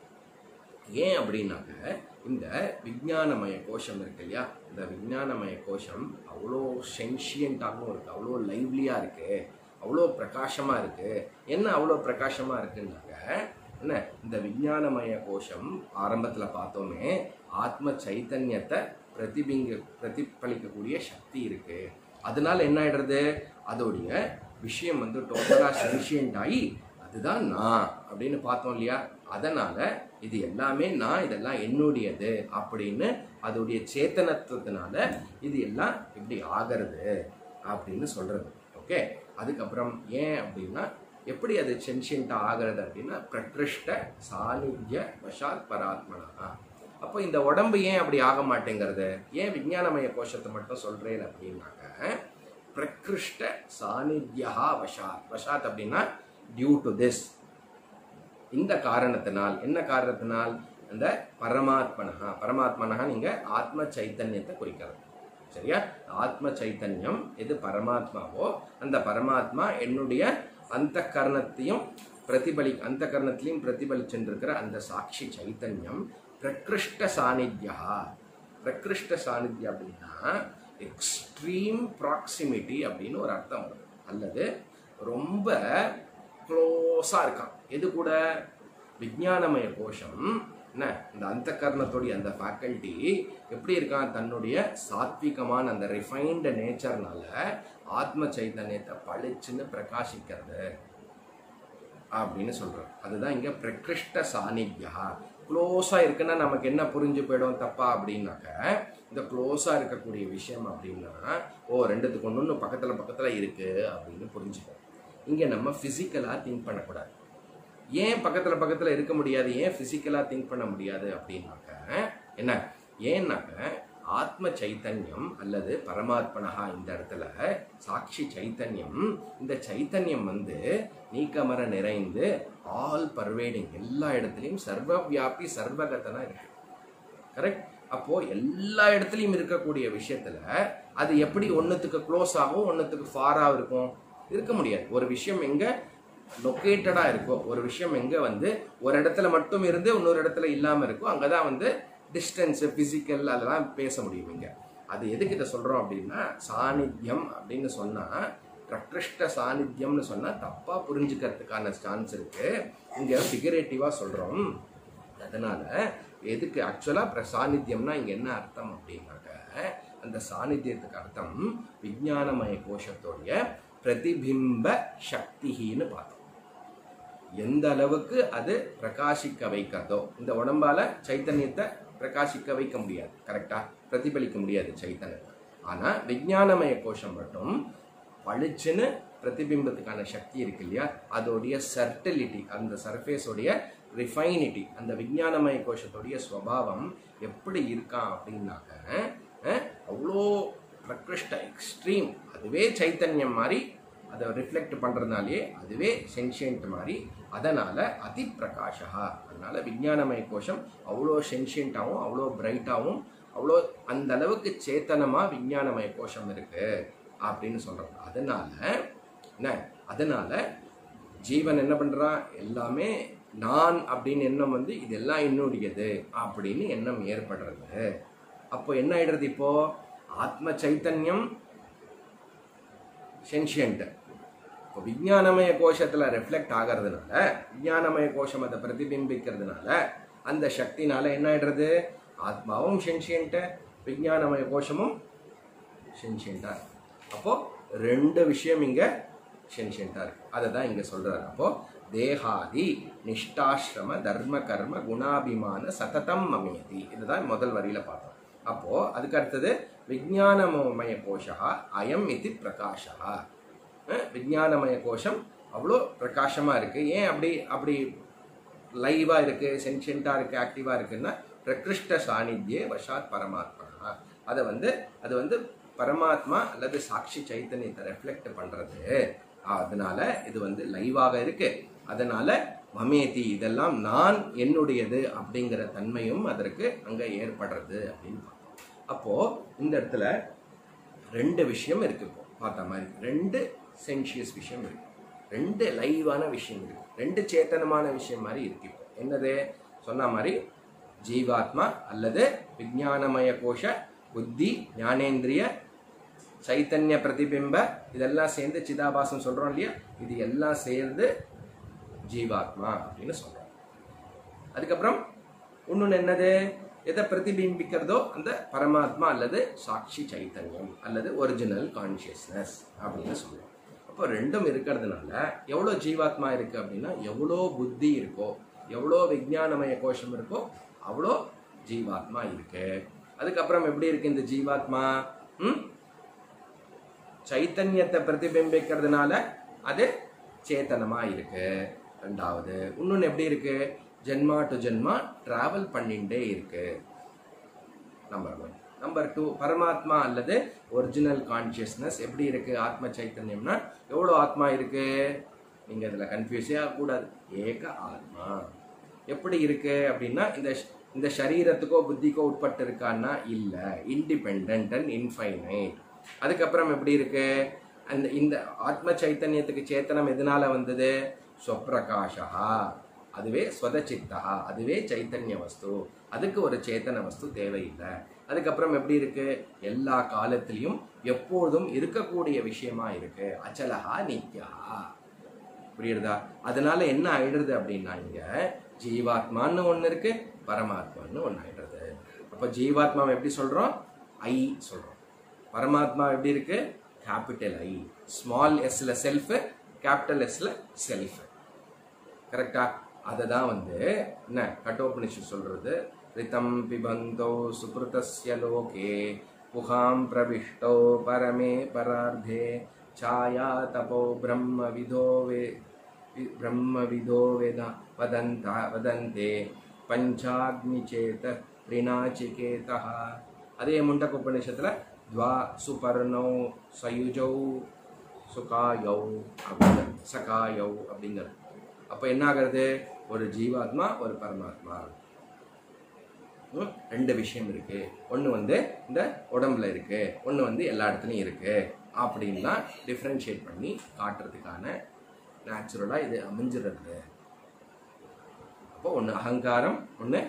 [SPEAKER 1] ஏன் அப்படின்னாக்க இந்த விஞ்ஞானமய கோஷம் இருக்கு இல்லையா இந்த விஞ்ஞானமய கோஷம் அவ்வளோ சென்ஷியண்டாகவும் இருக்கு அவ்வளோ லைவ்லியாக இருக்கு அவ்வளோ பிரகாசமாக இருக்கு என்ன அவ்வளோ பிரகாசமாக இருக்குன்னாக்க என்ன இந்த விஞ்ஞானமய கோஷம் ஆரம்பத்தில் பார்த்தோமே ஆத்ம சைத்தன்யத்தை பிரதிபிங்க பிரதிபலிக்கக்கூடிய சக்தி இருக்கு அதனால என்ன ஆயிடுறது அதோடைய விஷயம் வந்து டோட்டலாக சென்ஷியன்ட் ஆகி அதுதான் நான் அப்படின்னு பார்த்தோம் இல்லையா அதனால இது எல்லாமே நான் இதெல்லாம் என்னுடையது அப்படின்னு அதோடைய சேத்தனத்துவத்தினால இது எல்லாம் இப்படி ஆகிறது அப்படின்னு சொல்றது ஓகே அதுக்கப்புறம் ஏன் அப்படின்னா எப்படி அது சென்ஷியண்டா ஆகிறது அப்படின்னா பிரகிருஷ்ட சாநித்திய வசாத் பராத்மனா அப்போ இந்த உடம்பு ஏன் அப்படி ஆக மாட்டேங்கிறது ஏன் விஞ்ஞானமய கோஷத்தை மட்டும் சொல்றேன் அப்படின்னாக்க பிரகிருஷ்ட சாநித்யா வசாத் வசாத் அப்படின்னா டியூ டு திஸ் இந்த காரணத்தினால் என்ன காரணத்தினால் அந்த பரமாத்மனஹா பரமாத்மனஹா நீங்க ஆத்ம சைத்தன்யத்தை குறிக்கிறது சரியா ஆத்ம சைத்தன்யம் எது பரமாத்மாவோ அந்த பரமாத்மா என்னுடைய அந்த கரணத்தையும் பிரதிபலி அந்த கரணத்திலையும் பிரதிபலிச்சுருக்கிற அந்த சாட்சி சைத்தன்யம் பிரகிருஷ்ட சாநித்யா பிரகிருஷ்ட சாநித்யா அப்படின்னா எக்ஸ்ட்ரீம் ப்ராக்சிமிட்டி அப்படின்னு ஒரு அர்த்தம் வரும் அல்லது ரொம்ப க்ளோஸாக இருக்கான் எது கூட விஞ்ஞானமய கோஷம் என்ன இந்த அந்த கர்ணத்துடைய அந்த ஃபேக்கல்ட்டி எப்படி இருக்கான் தன்னுடைய சாத்விகமான அந்த ரிஃபைன்டு நேச்சர்னால ஆத்ம சைத்தன்யத்தை பளிச்சுன்னு பிரகாசிக்கிறது அப்படின்னு சொல்றோம் அதுதான் இங்க பிரகிருஷ்ட சாநித்யா க்ளோஸா இருக்குன்னா நமக்கு என்ன புரிஞ்சு போயிடும் தப்பா அப்படின்னாக்க இந்த க்ளோஸா இருக்கக்கூடிய விஷயம் அப்படின்னா ஓ ரெண்டுத்துக்கு ஒன்று ஒன்று பக்கத்துல பக்கத்துல இருக்கு அப்படின்னு புரிஞ்சுப்போம் இங்க நம்ம பிசிக்கலா திங்க் பண்ணக்கூடாது ஏன் பக்கத்துல பக்கத்துல இருக்க முடியாது ஏன் பிசிக்கலா திங்க் பண்ண முடியாது அப்படின்னாக்க என்ன ஏன்னாக்க ஆத்ம சைத்தன்யம் அல்லது பரமாத்மனஹா இந்த இடத்துல சாட்சி சைத்தன்யம் இந்த சைத்தன்யம் வந்து நீக்கமர நிறைந்து ஆல் பர்வேடிங் எல்லா இடத்துலையும் சர்வ வியாபி சர்வகதனா இருக்கு கரெக்ட் அப்போ எல்லா இடத்துலையும் இருக்கக்கூடிய விஷயத்துல அது எப்படி ஒன்றுத்துக்கு க்ளோஸ் ஆகும் ஒன்றுத்துக்கு ஃபாராக இருக்கும் இருக்க முடியாது ஒரு விஷயம் எங்க லொக்கேட்டடா இருக்கோ ஒரு விஷயம் எங்க வந்து ஒரு இடத்துல மட்டும் இருந்து இன்னொரு இடத்துல இல்லாம இருக்கோ அங்கதான் வந்து டிஸ்டன்ஸ் பிசிக்கல் அதெல்லாம் பேச முடியும் இங்க அது எதுக்கு இதை சொல்றோம் அப்படின்னா சாநித்தியம் அப்படின்னு சொன்னா பிரகிருஷ்ட சாநித்தியம்னு சொன்னா தப்பா புரிஞ்சுக்கிறதுக்கான சான்ஸ் இருக்கு இங்க ஃபிகரேட்டிவா சொல்றோம் அதனால எதுக்கு ஆக்சுவலா சாநித்தியம்னா இங்க என்ன அர்த்தம் அப்படின்னாக்க அந்த சாநித்தியத்துக்கு அர்த்தம் விஞ்ஞானமய கோஷத்தோடைய பிரதிபிம்ப சக்தின்னு பார்த்தோம் எந்த அளவுக்கு அது பிரகாசிக்க வைக்கிறதோ இந்த உடம்பால சைத்தன்யத்தை பிரகாசிக்க வைக்க முடியாது கரெக்டா பிரதிபலிக்க முடியாது சைத்தன்யத்தை ஆனா விஞ்ஞானமய கோஷம் மட்டும் பளிச்சுன்னு பிரதிபிம்பத்துக்கான சக்தி இருக்கு இல்லையா அதோடைய சர்டிலிட்டி அந்த சர்ஃபேஸோடைய ரிஃபைனிட்டி அந்த விஞ்ஞானமய கோஷத்துடைய ஸ்வபாவம் எப்படி இருக்கான் அப்படின்னாக்க அஹ், அவ்வளோ பிரகிருஷ்ட எக்ஸ்ட்ரீம் அதுவே சைத்தன்யம் மாதிரி அதை ரிஃப்ளெக்ட் பண்ணுறதுனாலே அதுவே சென்ஷியன்ட் மாதிரி அதனால அதி பிரகாஷா அதனால விஞ்ஞானமய கோஷம் அவ்வளோ சென்ஷியண்ட்டாகவும் அவ்வளோ பிரைட்டாகவும் அவ்வளோ அந்த அளவுக்கு சேத்தனமா விஞ்ஞானமய கோஷம் இருக்கு அப்படின்னு சொல்றாங்க அதனால என்ன அதனால ஜீவன் என்ன பண்றான் எல்லாமே நான் அப்படின்னு எண்ணம் வந்து இதெல்லாம் என்னுடையது அப்படின்னு எண்ணம் ஏற்படுறது அப்போ என்ன ஆயிடுறது இப்போ ஆத்ம சைத்தன்யம் சென்ஷியன்ட் இப்போ விஞ்ஞானமய கோஷத்துல ரிஃப்ளெக்ட் ஆகிறதுனால விஞ்ஞானமய கோஷம் அதை பிரதிபிம்பிக்கிறதுனால அந்த சக்தினால என்ன ஆயிடுறது ஆத்மாவும் சென்ஷியன்ட்டு விஞ்ஞானமய கோஷமும் சென்ஷியண்டா இருக்கு அப்போ ரெண்டு விஷயம் இங்க சென்ஷியண்டா இருக்கு அதை தான் இங்க சொல்றாரு அப்போ தேகாதி நிஷ்டாசிரம தர்ம கர்ம குணாபிமான சததம் மமயதி இதுதான் முதல் வரியில பார்த்தோம் அப்போ அதுக்கு அடுத்தது விஜயானமய கோஷா அயம் இது பிரகாஷா அஹ் விஞ்ஞானமய கோஷம் அவ்வளோ பிரகாசமா இருக்கு ஏன் அப்படி அப்படி லைவா இருக்கு சென்ஷியண்டா இருக்கு ஆக்டிவா இருக்குன்னா பிரகிருஷ்ட சாநித்தியே வஷாத் பரமாத்மா அதை வந்து அது வந்து பரமாத்மா அல்லது சாட்சி சைத்தன்யத்தை ரெஃப்ளெக்ட் பண்றது அதனால இது வந்து லைவாக இருக்கு அதனால மமேதி இதெல்லாம் நான் என்னுடையது அப்படிங்கிற தன்மையும் அதற்கு அங்க ஏற்படுறது அப்படின்னு பார்த்தோம் அப்போ இந்த இடத்துல ரெண்டு விஷயம் இருக்கு இப்போ பார்த்த மாதிரி ரெண்டு சென்ஷியஸ் விஷயம் இருக்கு ரெண்டு லைவான விஷயம் இருக்கு ரெண்டு சேத்தனமான விஷயம் மாதிரி இருக்கு இப்போ என்னது சொன்ன மாதிரி ஜீவாத்மா அல்லது விஞ்ஞானமய கோஷ புத்தி ஞானேந்திரிய சைத்தன்ய பிரதிபிம்ப இதெல்லாம் சேர்ந்து சிதாபாசம் சொல்றோம் இல்லையா இது எல்லாம் சேர்ந்து ஜீவாத்மா அப்படின்னு சொல்றோம் அதுக்கப்புறம் இன்னொன்று என்னது எதை பிரதிபிம்பிக்கிறதோ அந்த பரமாத்மா அல்லது சாட்சி சைத்தன்யம் அல்லது ஒரிஜினல் கான்சியஸ்னஸ் அப்படின்னு சொல்லுவோம் அப்போ ரெண்டும் இருக்கிறதுனால எவ்வளோ ஜீவாத்மா இருக்கு அப்படின்னா எவ்வளோ புத்தி இருக்கோ எவ்வளோ விஞ்ஞானமய கோஷம் இருக்கோ அவ்வளோ ஜீவாத்மா இருக்கு அதுக்கப்புறம் எப்படி இருக்கு இந்த ஜீவாத்மா ம் சைத்தன்யத்தை பிரதிபிம்பிக்கிறதுனால அது சேத்தனமா இருக்கு ரெண்டாவது இன்னொன்று எப்படி இருக்கு ஜென்மா டு ஜென்மா டிராவல் பண்ணிட்டே இருக்கு நம்பர் ஒன் நம்பர் டூ பரமாத்மா அல்லது ஒரிஜினல் கான்சியஸ்னஸ் எப்படி இருக்கு ஆத்ம சைத்தன்யம்னா எவ்வளோ ஆத்மா இருக்கு நீங்க இதுல கன்ஃபியூஸே ஆகக்கூடாது ஏக ஆத்மா எப்படி இருக்கு அப்படின்னா இந்த ஷ- இந்த சரீரத்துக்கோ புத்திக்கோ உட்பட்டு இருக்கான்னா இல்ல இண்டிபெண்ட் அண்ட் இன்ஃபைனைட் அதுக்கப்புறம் எப்படி இருக்கு அந்த இந்த ஆத்ம சைத்தன்யத்துக்கு சேத்தனம் எதனால வந்தது ஸ்வப்பிரகாஷா அதுவே ஸ்வதச்சித்தா அதுவே சைத்தன்ய வஸ்து அதுக்கு ஒரு சேத்தன வஸ்து தேவையில்லை அதுக்கப்புறம் எப்படி இருக்கு எல்லா காலத்திலையும் எப்பொழுதும் இருக்கக்கூடிய விஷயமா இருக்கு அச்சலஹா நித்யா புரியுறதா அதனால என்ன ஆயிடுது அப்படின்னா இங்க ஜீவாத்மான்னு ஒண்ணு இருக்கு பரமாத்மான்னு ஒன்று ஆயிடுறது அப்போ ஜீவாத்மாவை எப்படி சொல்கிறோம் ஐ சொல்கிறோம் பரமாத்மா எப்படி இருக்கு கேபிட்டல் ஐ ஸ்மால் எஸ்ல செல்ஃப் கேபிட்டல் எஸ்ல செல்ஃப் கரெக்டா அதை தான் வந்து என்ன கட்டோபனிஷத் சொல்றது ரிதம் பிபந்தோ சுப்ருதஸ்ய லோகே புகாம் பிரவிஷ்டோ பரமே பரார்த்தே சாயா தபோ பிரம்ம விதோ வே வி- பிரம்ம விதோ வேத வதந்த வதந்தே பஞ்சாக்னி சேத ரிணாச்சிகேதா அதே முண்டக்க உபநிஷத்துல துவா சுபர்ணோ சயுஜௌ சுகாயௌ அப்படிங்கிற சகாயௌ அப்படிங்கிறது அப்போ என்ன ஆகிறது ஒரு ஜீவாத்மா ஒரு பரமாத்மா ம், ரெண்டு விஷயம் இருக்கு ஒன்று வந்து இந்த உடம்புல இருக்கு ஒன்று வந்து எல்லா இடத்துலையும் இருக்கு அப்படின்லாம் டிஃப்ரென்ஷியேட் பண்ணி காட்டுறதுக்கான நேச்சுரலாக இது அமைஞ்சிடுறது அப்போ ஒன்று அகங்காரம் ஒன்று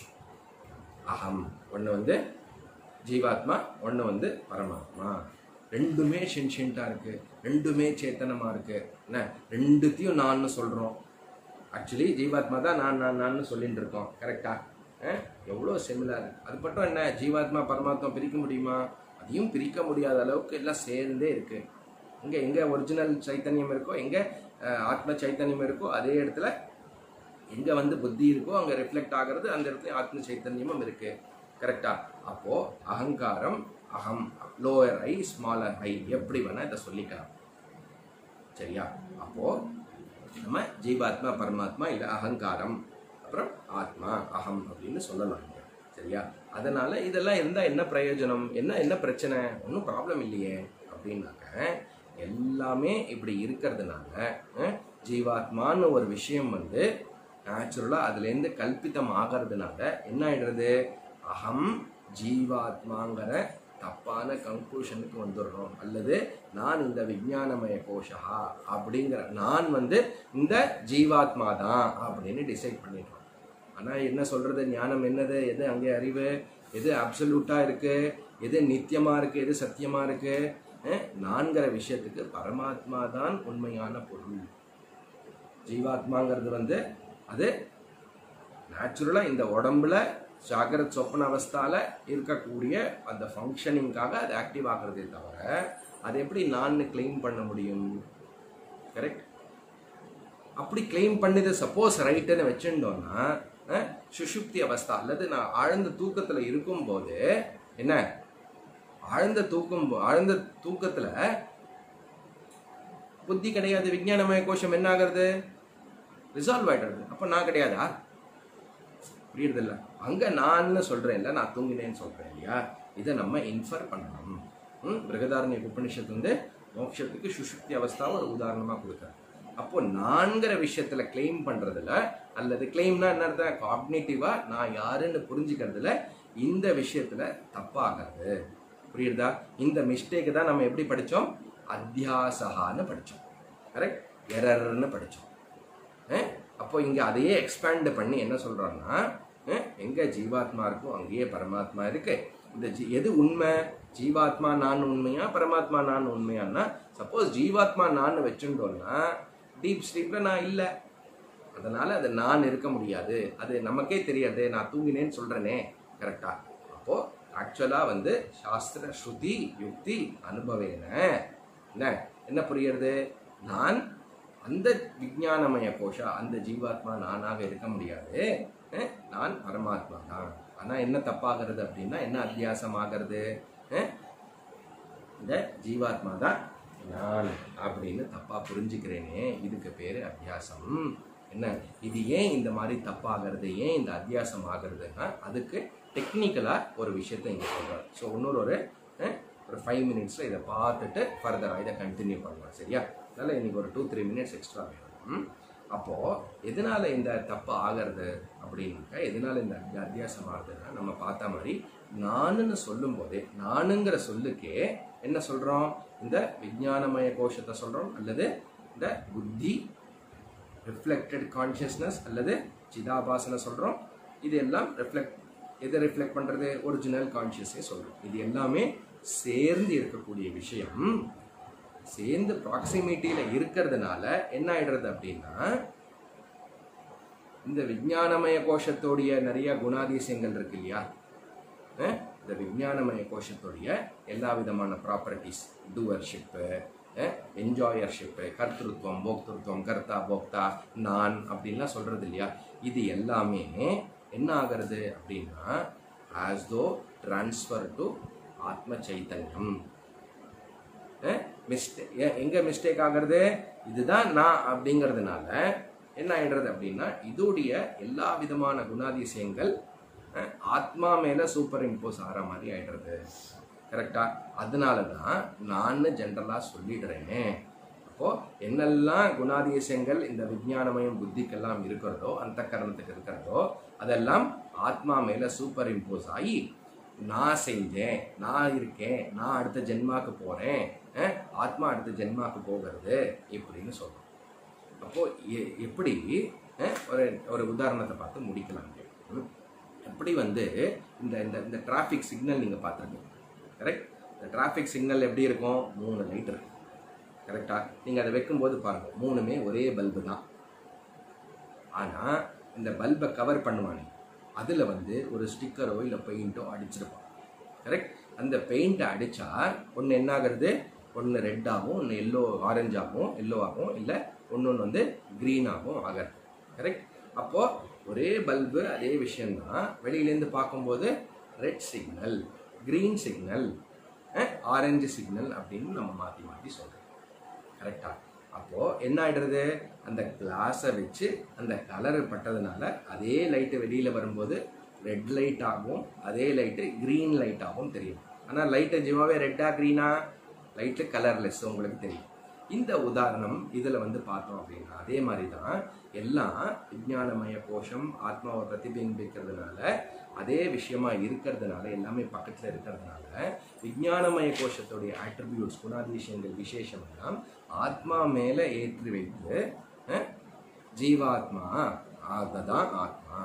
[SPEAKER 1] அகம் ஒன்று வந்து ஜீவாத்மா ஒன்று வந்து பரமாத்மா ரெண்டுமே சென்ஷியண்ட்டாக இருக்கு ரெண்டுமே சேத்தனமாக இருக்கு என்ன ரெண்டுத்தையும் நான்னு சொல்கிறோம் ஆக்சுவலி ஜீவாத்மா தான் நான் நான் நான் சொல்லிட்டு இருக்கோம் கரெக்டா எவ்வளோ சிமிலர் அது மட்டும் என்ன ஜீவாத்மா பரமாத்மா பிரிக்க முடியுமா அதையும் பிரிக்க முடியாத அளவுக்கு எல்லாம் சேர்ந்தே இருக்கு இங்கே எங்கே ஒரிஜினல் சைத்தன்யம் இருக்கோ எங்கே ஆத்ம சைத்தன்யம் இருக்கோ அதே இடத்துல எங்க வந்து புத்தி இருக்கோ அங்க ரிஃப்ளெக்ட் ஆகிறது அந்த இடத்துல ஆத்ம சைத்தன்யமும் இருக்கு கரெக்டா அப்போ அகங்காரம் அகம் லோயர் ஐ ஸ்மாலர் ஐ எப்படி வேணா இதை சொல்லிக்கலாம் சரியா அப்போ நம்ம ஜீவாத்மா பரமாத்மா இல்ல அகங்காரம் அப்புறம் ஆத்மா அகம் அப்படின்னு சொல்லலாம் இங்க. சரியா அதனால இதெல்லாம் இருந்தா என்ன பிரயோஜனம் என்ன என்ன பிரச்சனை ஒன்றும் ப்ராப்ளம் இல்லையே அப்படின்னாக்க எல்லாமே இப்படி இருக்கிறதுனால அஹ், ஜீவாத்மான்னு ஒரு விஷயம் வந்து நேச்சுரலாக அதுலேருந்து கல்பிதம் ஆகிறதுனால என்ன ஆயிடுறது அகம் ஜீவாத்மாங்கிற தப்பான கன்க்ளூஷனுக்கு வந்துடுறோம் அல்லது நான் இந்த விஞ்ஞானமய கோஷா அப்படிங்கிற நான் வந்து இந்த ஜீவாத்மா தான் அப்படின்னு டிசைட் பண்ணிடுறோம் ஆனால் என்ன சொல்றது ஞானம் என்னது எது அங்கே அறிவு எது அப்சல்யூட்டாக இருக்கு எது நித்தியமா இருக்கு எது சத்தியமா இருக்கு அஹ், நான்கிற விஷயத்துக்கு பரமாத்மா தான் உண்மையான பொருள் ஜீவாத்மாங்கிறது வந்து அது நேச்சுரலாக இந்த உடம்புல ஜாகிரத் சொப்பன அவஸ்தால இருக்கக்கூடிய அந்த ஃபங்க்ஷனிங்காக அது ஆக்டிவ் ஆகிறதே தவிர அது எப்படி நான் கிளைம் பண்ண முடியும் கரெக்ட் அப்படி கிளைம் பண்ணது சப்போஸ் ரைட்டுன்னு வச்சுட்டோம்னா அஹ், சுஷுப்தி அவஸ்தா அல்லது நான் ஆழ்ந்த தூக்கத்துல இருக்கும்போது என்ன ஆழ்ந்த தூக்கம் ஆழ்ந்த தூக்கத்துல புத்தி கிடையாது விஞ்ஞானமய கோஷம் என்ன ஆகிறது ரிசால்வ் ஆயிடுறது அப்ப நான் கிடையாதா புரியுறது இல்ல அங்க நான் சொல்றேன் இல்ல நான் தூங்கினேன்னு சொல்றேன் இல்லையா இதை நம்ம இன்ஃபர் பண்ணணும் ம் பிருகதாரண்ய உபனிஷத்து வந்து மோட்சத்துக்கு சுஷுப்தி அவஸ்தாவை ஒரு உதாரணமா கொடுக்குறேன் அப்போ நான்கிற விஷயத்துல கிளைம் பண்றதுல அல்லது கிளைம்னா என்ன அர்த்தம் காக்னேட்டிவா நான் யாருன்னு புரிஞ்சுக்கிறதுல இந்த விஷயத்துல தப்பாகிறது புரியுதா இந்த மிஸ்டேக் தான் நம்ம எப்படி படிச்சோம் அத்தியாசகான்னு படிச்சோம் கரெக்ட் எரர்னு படிச்சோம் அஹ் அப்போ இங்க அதையே எக்ஸ்பேண்ட் பண்ணி என்ன சொல்றோம்னா அஹ் எங்க ஜீவாத்மா இருக்கோ அங்கேயே பரமாத்மா இருக்கு இந்த ஜீ- எது உண்மை ஜீவாத்மா நான் உண்மையா பரமாத்மா நான் உண்மையான்னா சப்போஸ் ஜீவாத்மா நான் வச்சுட்டோம்னா டீப் ஸ்லீப்ல நான் இல்லை அதனால அது நான் இருக்க முடியாது அது நமக்கே தெரியாது நான் தூங்கினேன்னு சொல்றேனே கரெக்டா அப்போ ஆக்சுவலா வந்து சாஸ்திர ஸ்ருதி யுக்தி அனுபவேன என்ன என்ன புரியுறது நான் அந்த விஞ்ஞானமய கோஷா அந்த ஜீவாத்மா நானாக இருக்க முடியாது அஹ், நான் பரமாத்மா தான் ஆனா என்ன தப்பாகிறது அப்படின்னா என்ன அத்தியாசம் ஆகிறது அஹ், இந்த ஜீவாத்மா தான் நான் அப்படின்னு தப்பா புரிஞ்சுக்கிறேனே இதுக்கு பேரு அத்தியாசம் என்ன இது ஏன் இந்த மாதிரி தப்பாகிறது ஏன் இந்த அத்தியாசம் ஆகிறதுன்னா அதுக்கு டெக்னிக்கலா ஒரு விஷயத்தை இங்க சொல்றாரு ஸோ இன்னொரு ஒரு அஹ், ஒரு ஃபைவ் மினிட்ஸ்ல இதை பார்த்துட்டு ஃபர்தரா இதை கண்டினியூ பண்ணலாம் சரியா அதனால இன்னைக்கு ஒரு டூ த்ரீ மினிட்ஸ் எக்ஸ்ட்ரா வேணும் ம்? அப்போ எதனால இந்த தப்பு ஆகிறது அப்படின்னாக்கா எதனால இந்த அத்தி- அத்தியாசம் ஆகுதுன்னா நம்ம பார்த்த மாதிரி நானுன்னு சொல்லும் போதே நானுங்கிற சொல்லுக்கே என்ன சொல்றோம் இந்த விஞ்ஞானமய கோஷத்தை சொல்றோம் அல்லது இந்த புத்தி ரிஃப்ளெக்டட் கான்ஷியஸ்னஸ் அல்லது சிதாபாசனை சொல்றோம் இது எல்லாம் ரிஃப்ளெக்ட் எதை ரிஃப்ளெக்ட் பண்றது ஒரிஜினல் கான்ஷியஸே சொல்றோம் இது எல்லாமே சேர்ந்து இருக்கக்கூடிய விஷயம் சேர்ந்து ப்ராக்சிமிட்டியில இருக்கிறதுனால என்ன ஆயிடுறது அப்படின்னா இந்த விஞ்ஞானமய கோஷத்தோடைய நிறைய குணாதிசயங்கள் இருக்கு இல்லையா அஹ், இந்த விஞ்ஞானமய கோஷத்துடைய எல்லா விதமான ப்ராப்பர்ட்டிஸ் டூவர்ஷிப்பு என்ஜாயர்ஷிப்பு கர்த்திருவம் போக்திருத்துவம் கர்த்தா போக்தா நான் அப்படின்லாம் சொல்றது இல்லையா இது எல்லாமே என்ன ஆகிறது அப்படின்னா ஆஸ் தோ ட்ரான்ஸ்ஃபர் டு ஆத்ம சைத்தன்யம் மிஸ்டேக் எங்க மிஸ்டேக் ஆகிறது இதுதான் நான் அப்படிங்கிறதுனால என்ன ஆயிடுறது அப்படின்னா இதோடைய எல்லா விதமான குணாதிசயங்கள் அஹ், ஆத்மா மேல சூப்பர் இம்போஸ் ஆகிற மாதிரி ஆயிடுறது கரெக்டா அதனால தான் நான் ஜென்ரலா சொல்லிடுறேன் அப்போ என்னெல்லாம் குணாதிசயங்கள் இந்த விஞ்ஞானமயம் புத்திக்கெல்லாம் இருக்கிறதோ அந்த கரணத்துக்கு இருக்கிறதோ அதெல்லாம் ஆத்மா மேல சூப்பர் இம்போஸ் ஆகி நான் செஞ்சேன் நான் இருக்கேன் நான் அடுத்த ஜென்மாக்கு போறேன் அஹ், ஆத்மா அடுத்த ஜென்மாக்கு போகிறது இப்படின்னு சொல்றோம் அப்போ எ- எப்படி அஹ், ஒரு ஒரு உதாரணத்தை பார்த்து முடிக்கலாம் ம். எப்படி வந்து இந்த இந்த இந்த டிராஃபிக் சிக்னல் நீங்க பார்த்துருக்கீங்க கரெக்ட் இந்த டிராஃபிக் சிக்னல் எப்படி இருக்கும் மூணு லைட் இருக்கு கரெக்டா நீங்க அதை வைக்கும்போது பாருங்க மூணுமே ஒரே பல்பு தான் ஆனா இந்த பல்பை கவர் பண்ணுவானே அதுல வந்து ஒரு ஸ்டிக்கரோ இல்லை பெயிண்டோ அடிச்சிருப்பான் கரெக்ட் அந்த பெயிண்ட்டை அடிச்சா ஒன்று என்ன ஆகுறது ஒன்று ரெட் ஆகும் ஒன்று எல்லோ ஆரஞ்சு ஆகும் எல்லோ ஆகும் இல்லை ஒன்று வந்து க்ரீன் ஆகும் ஆகிறது கரெக்ட் அப்போ ஒரே பல்பு அதே விஷயம்தான் வெளியிலேருந்து பார்க்கும்போது red signal green signal orange signal அப்படின்னு நம்ம மாற்றி மாற்றி சொல்கிறோம் கரெக்டா அப்போ என்ன ஆயிடுறது அந்த கிளாஸை வச்சு அந்த கலர் பட்டதுனால அதே லைட்டு வெளியில வரும்போது ரெட் லைட் ஆகும் அதே லைட்டு கிரீன் லைட் ஆகும் தெரியும் ஆனால் லைட்டு ஜிவாவே ரெட்டா க்ரீனா லைட்டு கலர்லெஸ் உங்களுக்கு தெரியும் இந்த உதாரணம் இதில் வந்து பார்த்தோம் அப்படின்னா அதே மாதிரி தான் எல்லாம் விஞ்ஞானமய கோஷம் ஆத்மாவை பிரதிபிம்பிக்கிறதுனால அதே விஷயமா இருக்கிறதுனால எல்லாமே பக்கத்தில் இருக்கிறதுனால விஞ்ஞானமய கோஷத்துடைய ஆட்ரிபியூட்ஸ் குணாதிசயங்கள் விசேஷம் எல்லாம் ஆத்மா மேலே ஏற்றி வைத்து அஹ், ஜீவாத்மா அதுதான் ஆத்மா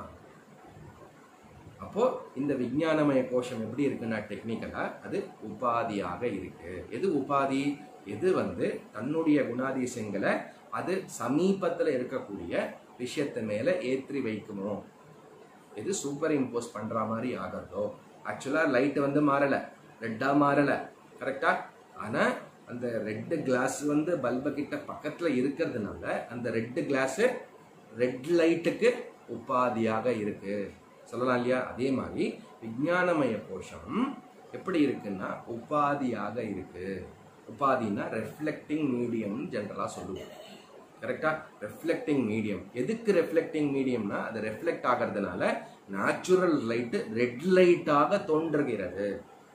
[SPEAKER 1] அப்போ இந்த விஞ்ஞானமய கோஷம் எப்படி இருக்குன்னா டெக்னிக்கலா அது உபாதியாக இருக்கு எது உபாதி எது வந்து தன்னுடைய குணாதிசயங்களை அது சமீபத்துல இருக்கக்கூடிய விஷயத்து மேல ஏற்றி வைக்குமோ எது சூப்பர் இம்போஸ் பண்ற மாதிரி ஆகிறதோ ஆக்சுவலா லைட் வந்து மாறல ரெட்டா மாறல கரெக்டா ஆனா அந்த ரெட் கிளாஸ் வந்து பல்பு கிட்ட பக்கத்துல இருக்கிறதுனால அந்த ரெட் கிளாஸ் ரெட் லைட்டுக்கு உபாதியாக இருக்கு சொல்லலாம் இல்லையா அதே மாதிரி விஞ்ஞானமய கோஷம் எப்படி இருக்குன்னா உபாதியாக இருக்கு உபாதினா ரெஃப்ளெக்டிங் மீடியம் ஜென்ரலா சொல்லுவோம் கரெக்டா ரெஃப்ளெக்டிங் மீடியம் எதுக்கு ரெஃப்ளெக்டிங் மீடியம்னா அது ரெஃப்ளெக்ட் ஆகிறதுனால நேச்சுரல் லைட்டு ரெட் லைட்டாக தோன்றுகிறது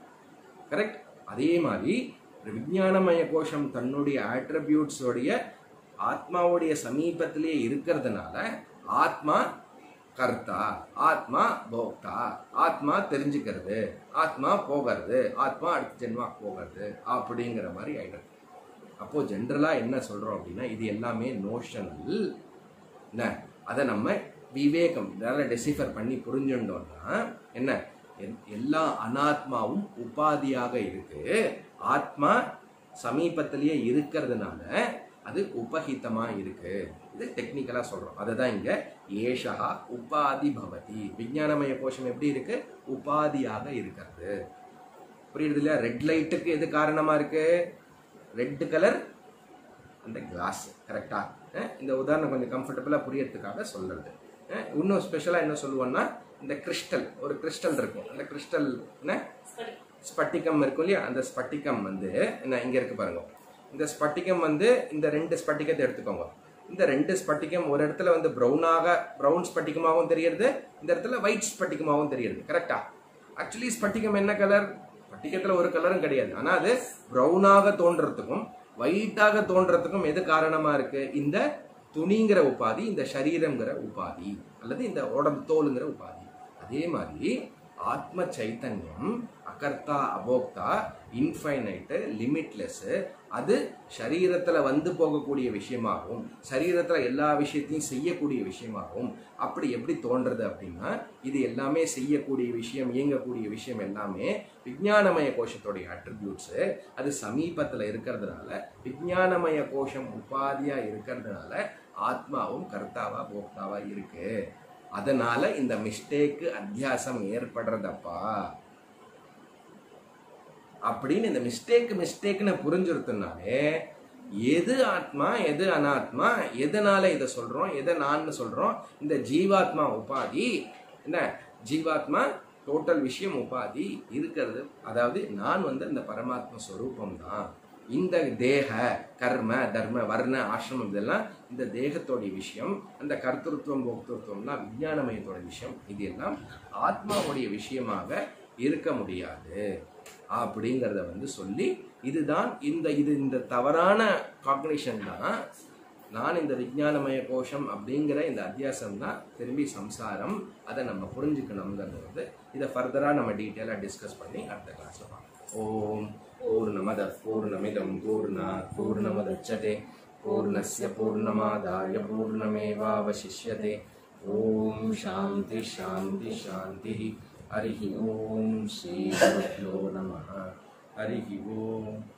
[SPEAKER 1] கரெக்ட் அதே மாதிரி விஞ்ஞானமய கோஷம் தன்னுடைய ஆட்ரிபியூட்ஸோடைய ஆத்மாவுடைய சமீபத்திலேயே இருக்கிறதுனால ஆத்மா கர்த்தா ஆத்மா போக்தா ஆத்மா தெரிஞ்சுக்கிறது ஆத்மா போகிறது ஆத்மா அடுத்த ஜென்மா போகிறது அப்படிங்கிற மாதிரி ஆயிடுது அப்போ ஜென்ரலா என்ன சொல்றோம் அப்படின்னா இது எல்லாமே நோஷனல் என்ன அதை நம்ம விவேகம் இதனால டெசிஃபர் பண்ணி புரிஞ்சுட்டோம்னா என்ன எல்- எல்லா அனாத்மாவும் உபாதியாக இருக்கு ஆத்மா சமீபத்திலேயே இருக்கிறதுனால அது உபஹிதமா இருக்கு இது டெக்னிக்கலா சொல்றோம் அதை தான் இங்க ஏஷா உபாதி பவதி விஞ்ஞானமய கோஷம் எப்படி இருக்கு உபாதியாக இருக்கிறது புரியுது இல்லையா ரெட் லைட்டுக்கு எது காரணமா இருக்கு ரெட் கலர் அந்த கிளாஸ் கரெக்டா இந்த உதாரணம் கொஞ்சம் கம்ஃபர்டபுளாக புரியறதுக்காக சொல்றது அஹ், இன்னும் ஸ்பெஷலாக என்ன சொல்லுவோம்னா இந்த கிறிஸ்டல் ஒரு கிறிஸ்டல் இருக்கும் அந்த கிறிஸ்டல் என்ன ஸ்பட்டிகம் இருக்கும் இல்லையா அந்த ஸ்பட்டிகம் வந்து என்ன இங்க இருக்கு பாருங்க இந்த ஸ்பட்டிகம் வந்து இந்த ரெண்டு ஸ்பட்டிகத்தை எடுத்துக்கோங்க இந்த ரெண்டு ஸ்பட்டிகம் ஒரு இடத்துல வந்து ப்ரௌனாக ப்ரௌன் ஸ்பட்டிகமாகவும் தெரியுது இந்த இடத்துல ஒயிட் ஸ்பட்டிகமாகவும் தெரியுது கரெக்டா ஆக்சுவலி ஸ்பட்டிகம் என்ன கலர் ஸ்பட்டிகத்துல ஒரு கலரும் கிடையாது ஆனா அது ப்ரௌனாக தோன்றதுக்கும் ஒயிட்டாக தோன்றதுக்கும் எது காரணமா இருக்கு இந்த துணிங்கிற உபாதி இந்த சரீரம்ங்கிற உபாதி அல்லது இந்த உடம்பு தோலுங்கிற உபாதி அதே மாதிரி ஆத்ம சைத்தன்யம் அகர்த்தா அபோக்தா இன்ஃபைனைட்டு லிமிட்லெஸ் அது சரீரத்துல வந்து போகக்கூடிய விஷயமாகவும் சரீரத்துல எல்லா விஷயத்தையும் செய்யக்கூடிய விஷயமாகவும் அப்படி எப்படி தோன்றது அப்படின்னா இது எல்லாமே செய்யக்கூடிய விஷயம் இயங்கக்கூடிய விஷயம் எல்லாமே விஞ்ஞானமய கோஷத்தோடைய அட்ரிபியூட்ஸ் அது சமீபத்துல இருக்கிறதுனால விஞ்ஞானமய கோஷம் உபாதியா இருக்கிறதுனால ஆத்மாவும் கர்த்தாவா போக்தாவா இருக்கு அதனால இந்த மிஸ்டேக்கு அத்தியாசம் ஏற்படுறதப்பா அப்படின்னு இந்த மிஸ்டேக் மிஸ்டேக்னு புரிஞ்சுருத்துனாலே எது ஆத்மா எது அனாத்மா எதனால இதை சொல்றோம் எதை நான் சொல்றோம் இந்த ஜீவாத்மா உபாதி என்ன ஜீவாத்மா டோட்டல் விஷயம் உபாதி இருக்கிறது அதாவது நான் வந்து அந்த பரமாத்ம ஸ்வரூபம் தான் இந்த தேக கர்ம தர்ம வர்ண ஆசிரமம் இதெல்லாம் இந்த தேகத்தோடைய விஷயம் அந்த கர்த்தத்துவம் போக்திருத்துவம்லாம் விஞ்ஞானமயத்தோட விஷயம் இது எல்லாம் ஆத்மாவுடைய விஷயமாக இருக்க முடியாது அப்படிங்கிறத வந்து சொல்லி இதுதான் இந்த இது இந்த தவறான காக்னிஷன் தான் நான் இந்த விஞ்ஞானமய கோஷம் அப்படிங்கிற இந்த அத்தியாசம் தான் திரும்பி சம்சாரம் அதை நம்ம புரிஞ்சுக்கணுங்கிறது வந்து இதை ஃபர்தராக நம்ம டீட்டெயிலாக டிஸ்கஸ் பண்ணி அடுத்த கிளாஸில் பார்க்கலாம் ஓம் பூர்ணமத பூர்ணமிதம் பூர்ணா பூர்ணமதச்சதே பூர்ணஸ்ய பூர்ணமாதாய பூர்ணமேவாவசிஷ்யதே ஓம் சாந்தி சாந்தி சாந்தி ஹரி ஓம் ஸ்ரீ குருभ्यो நமः ஹரி ஓம்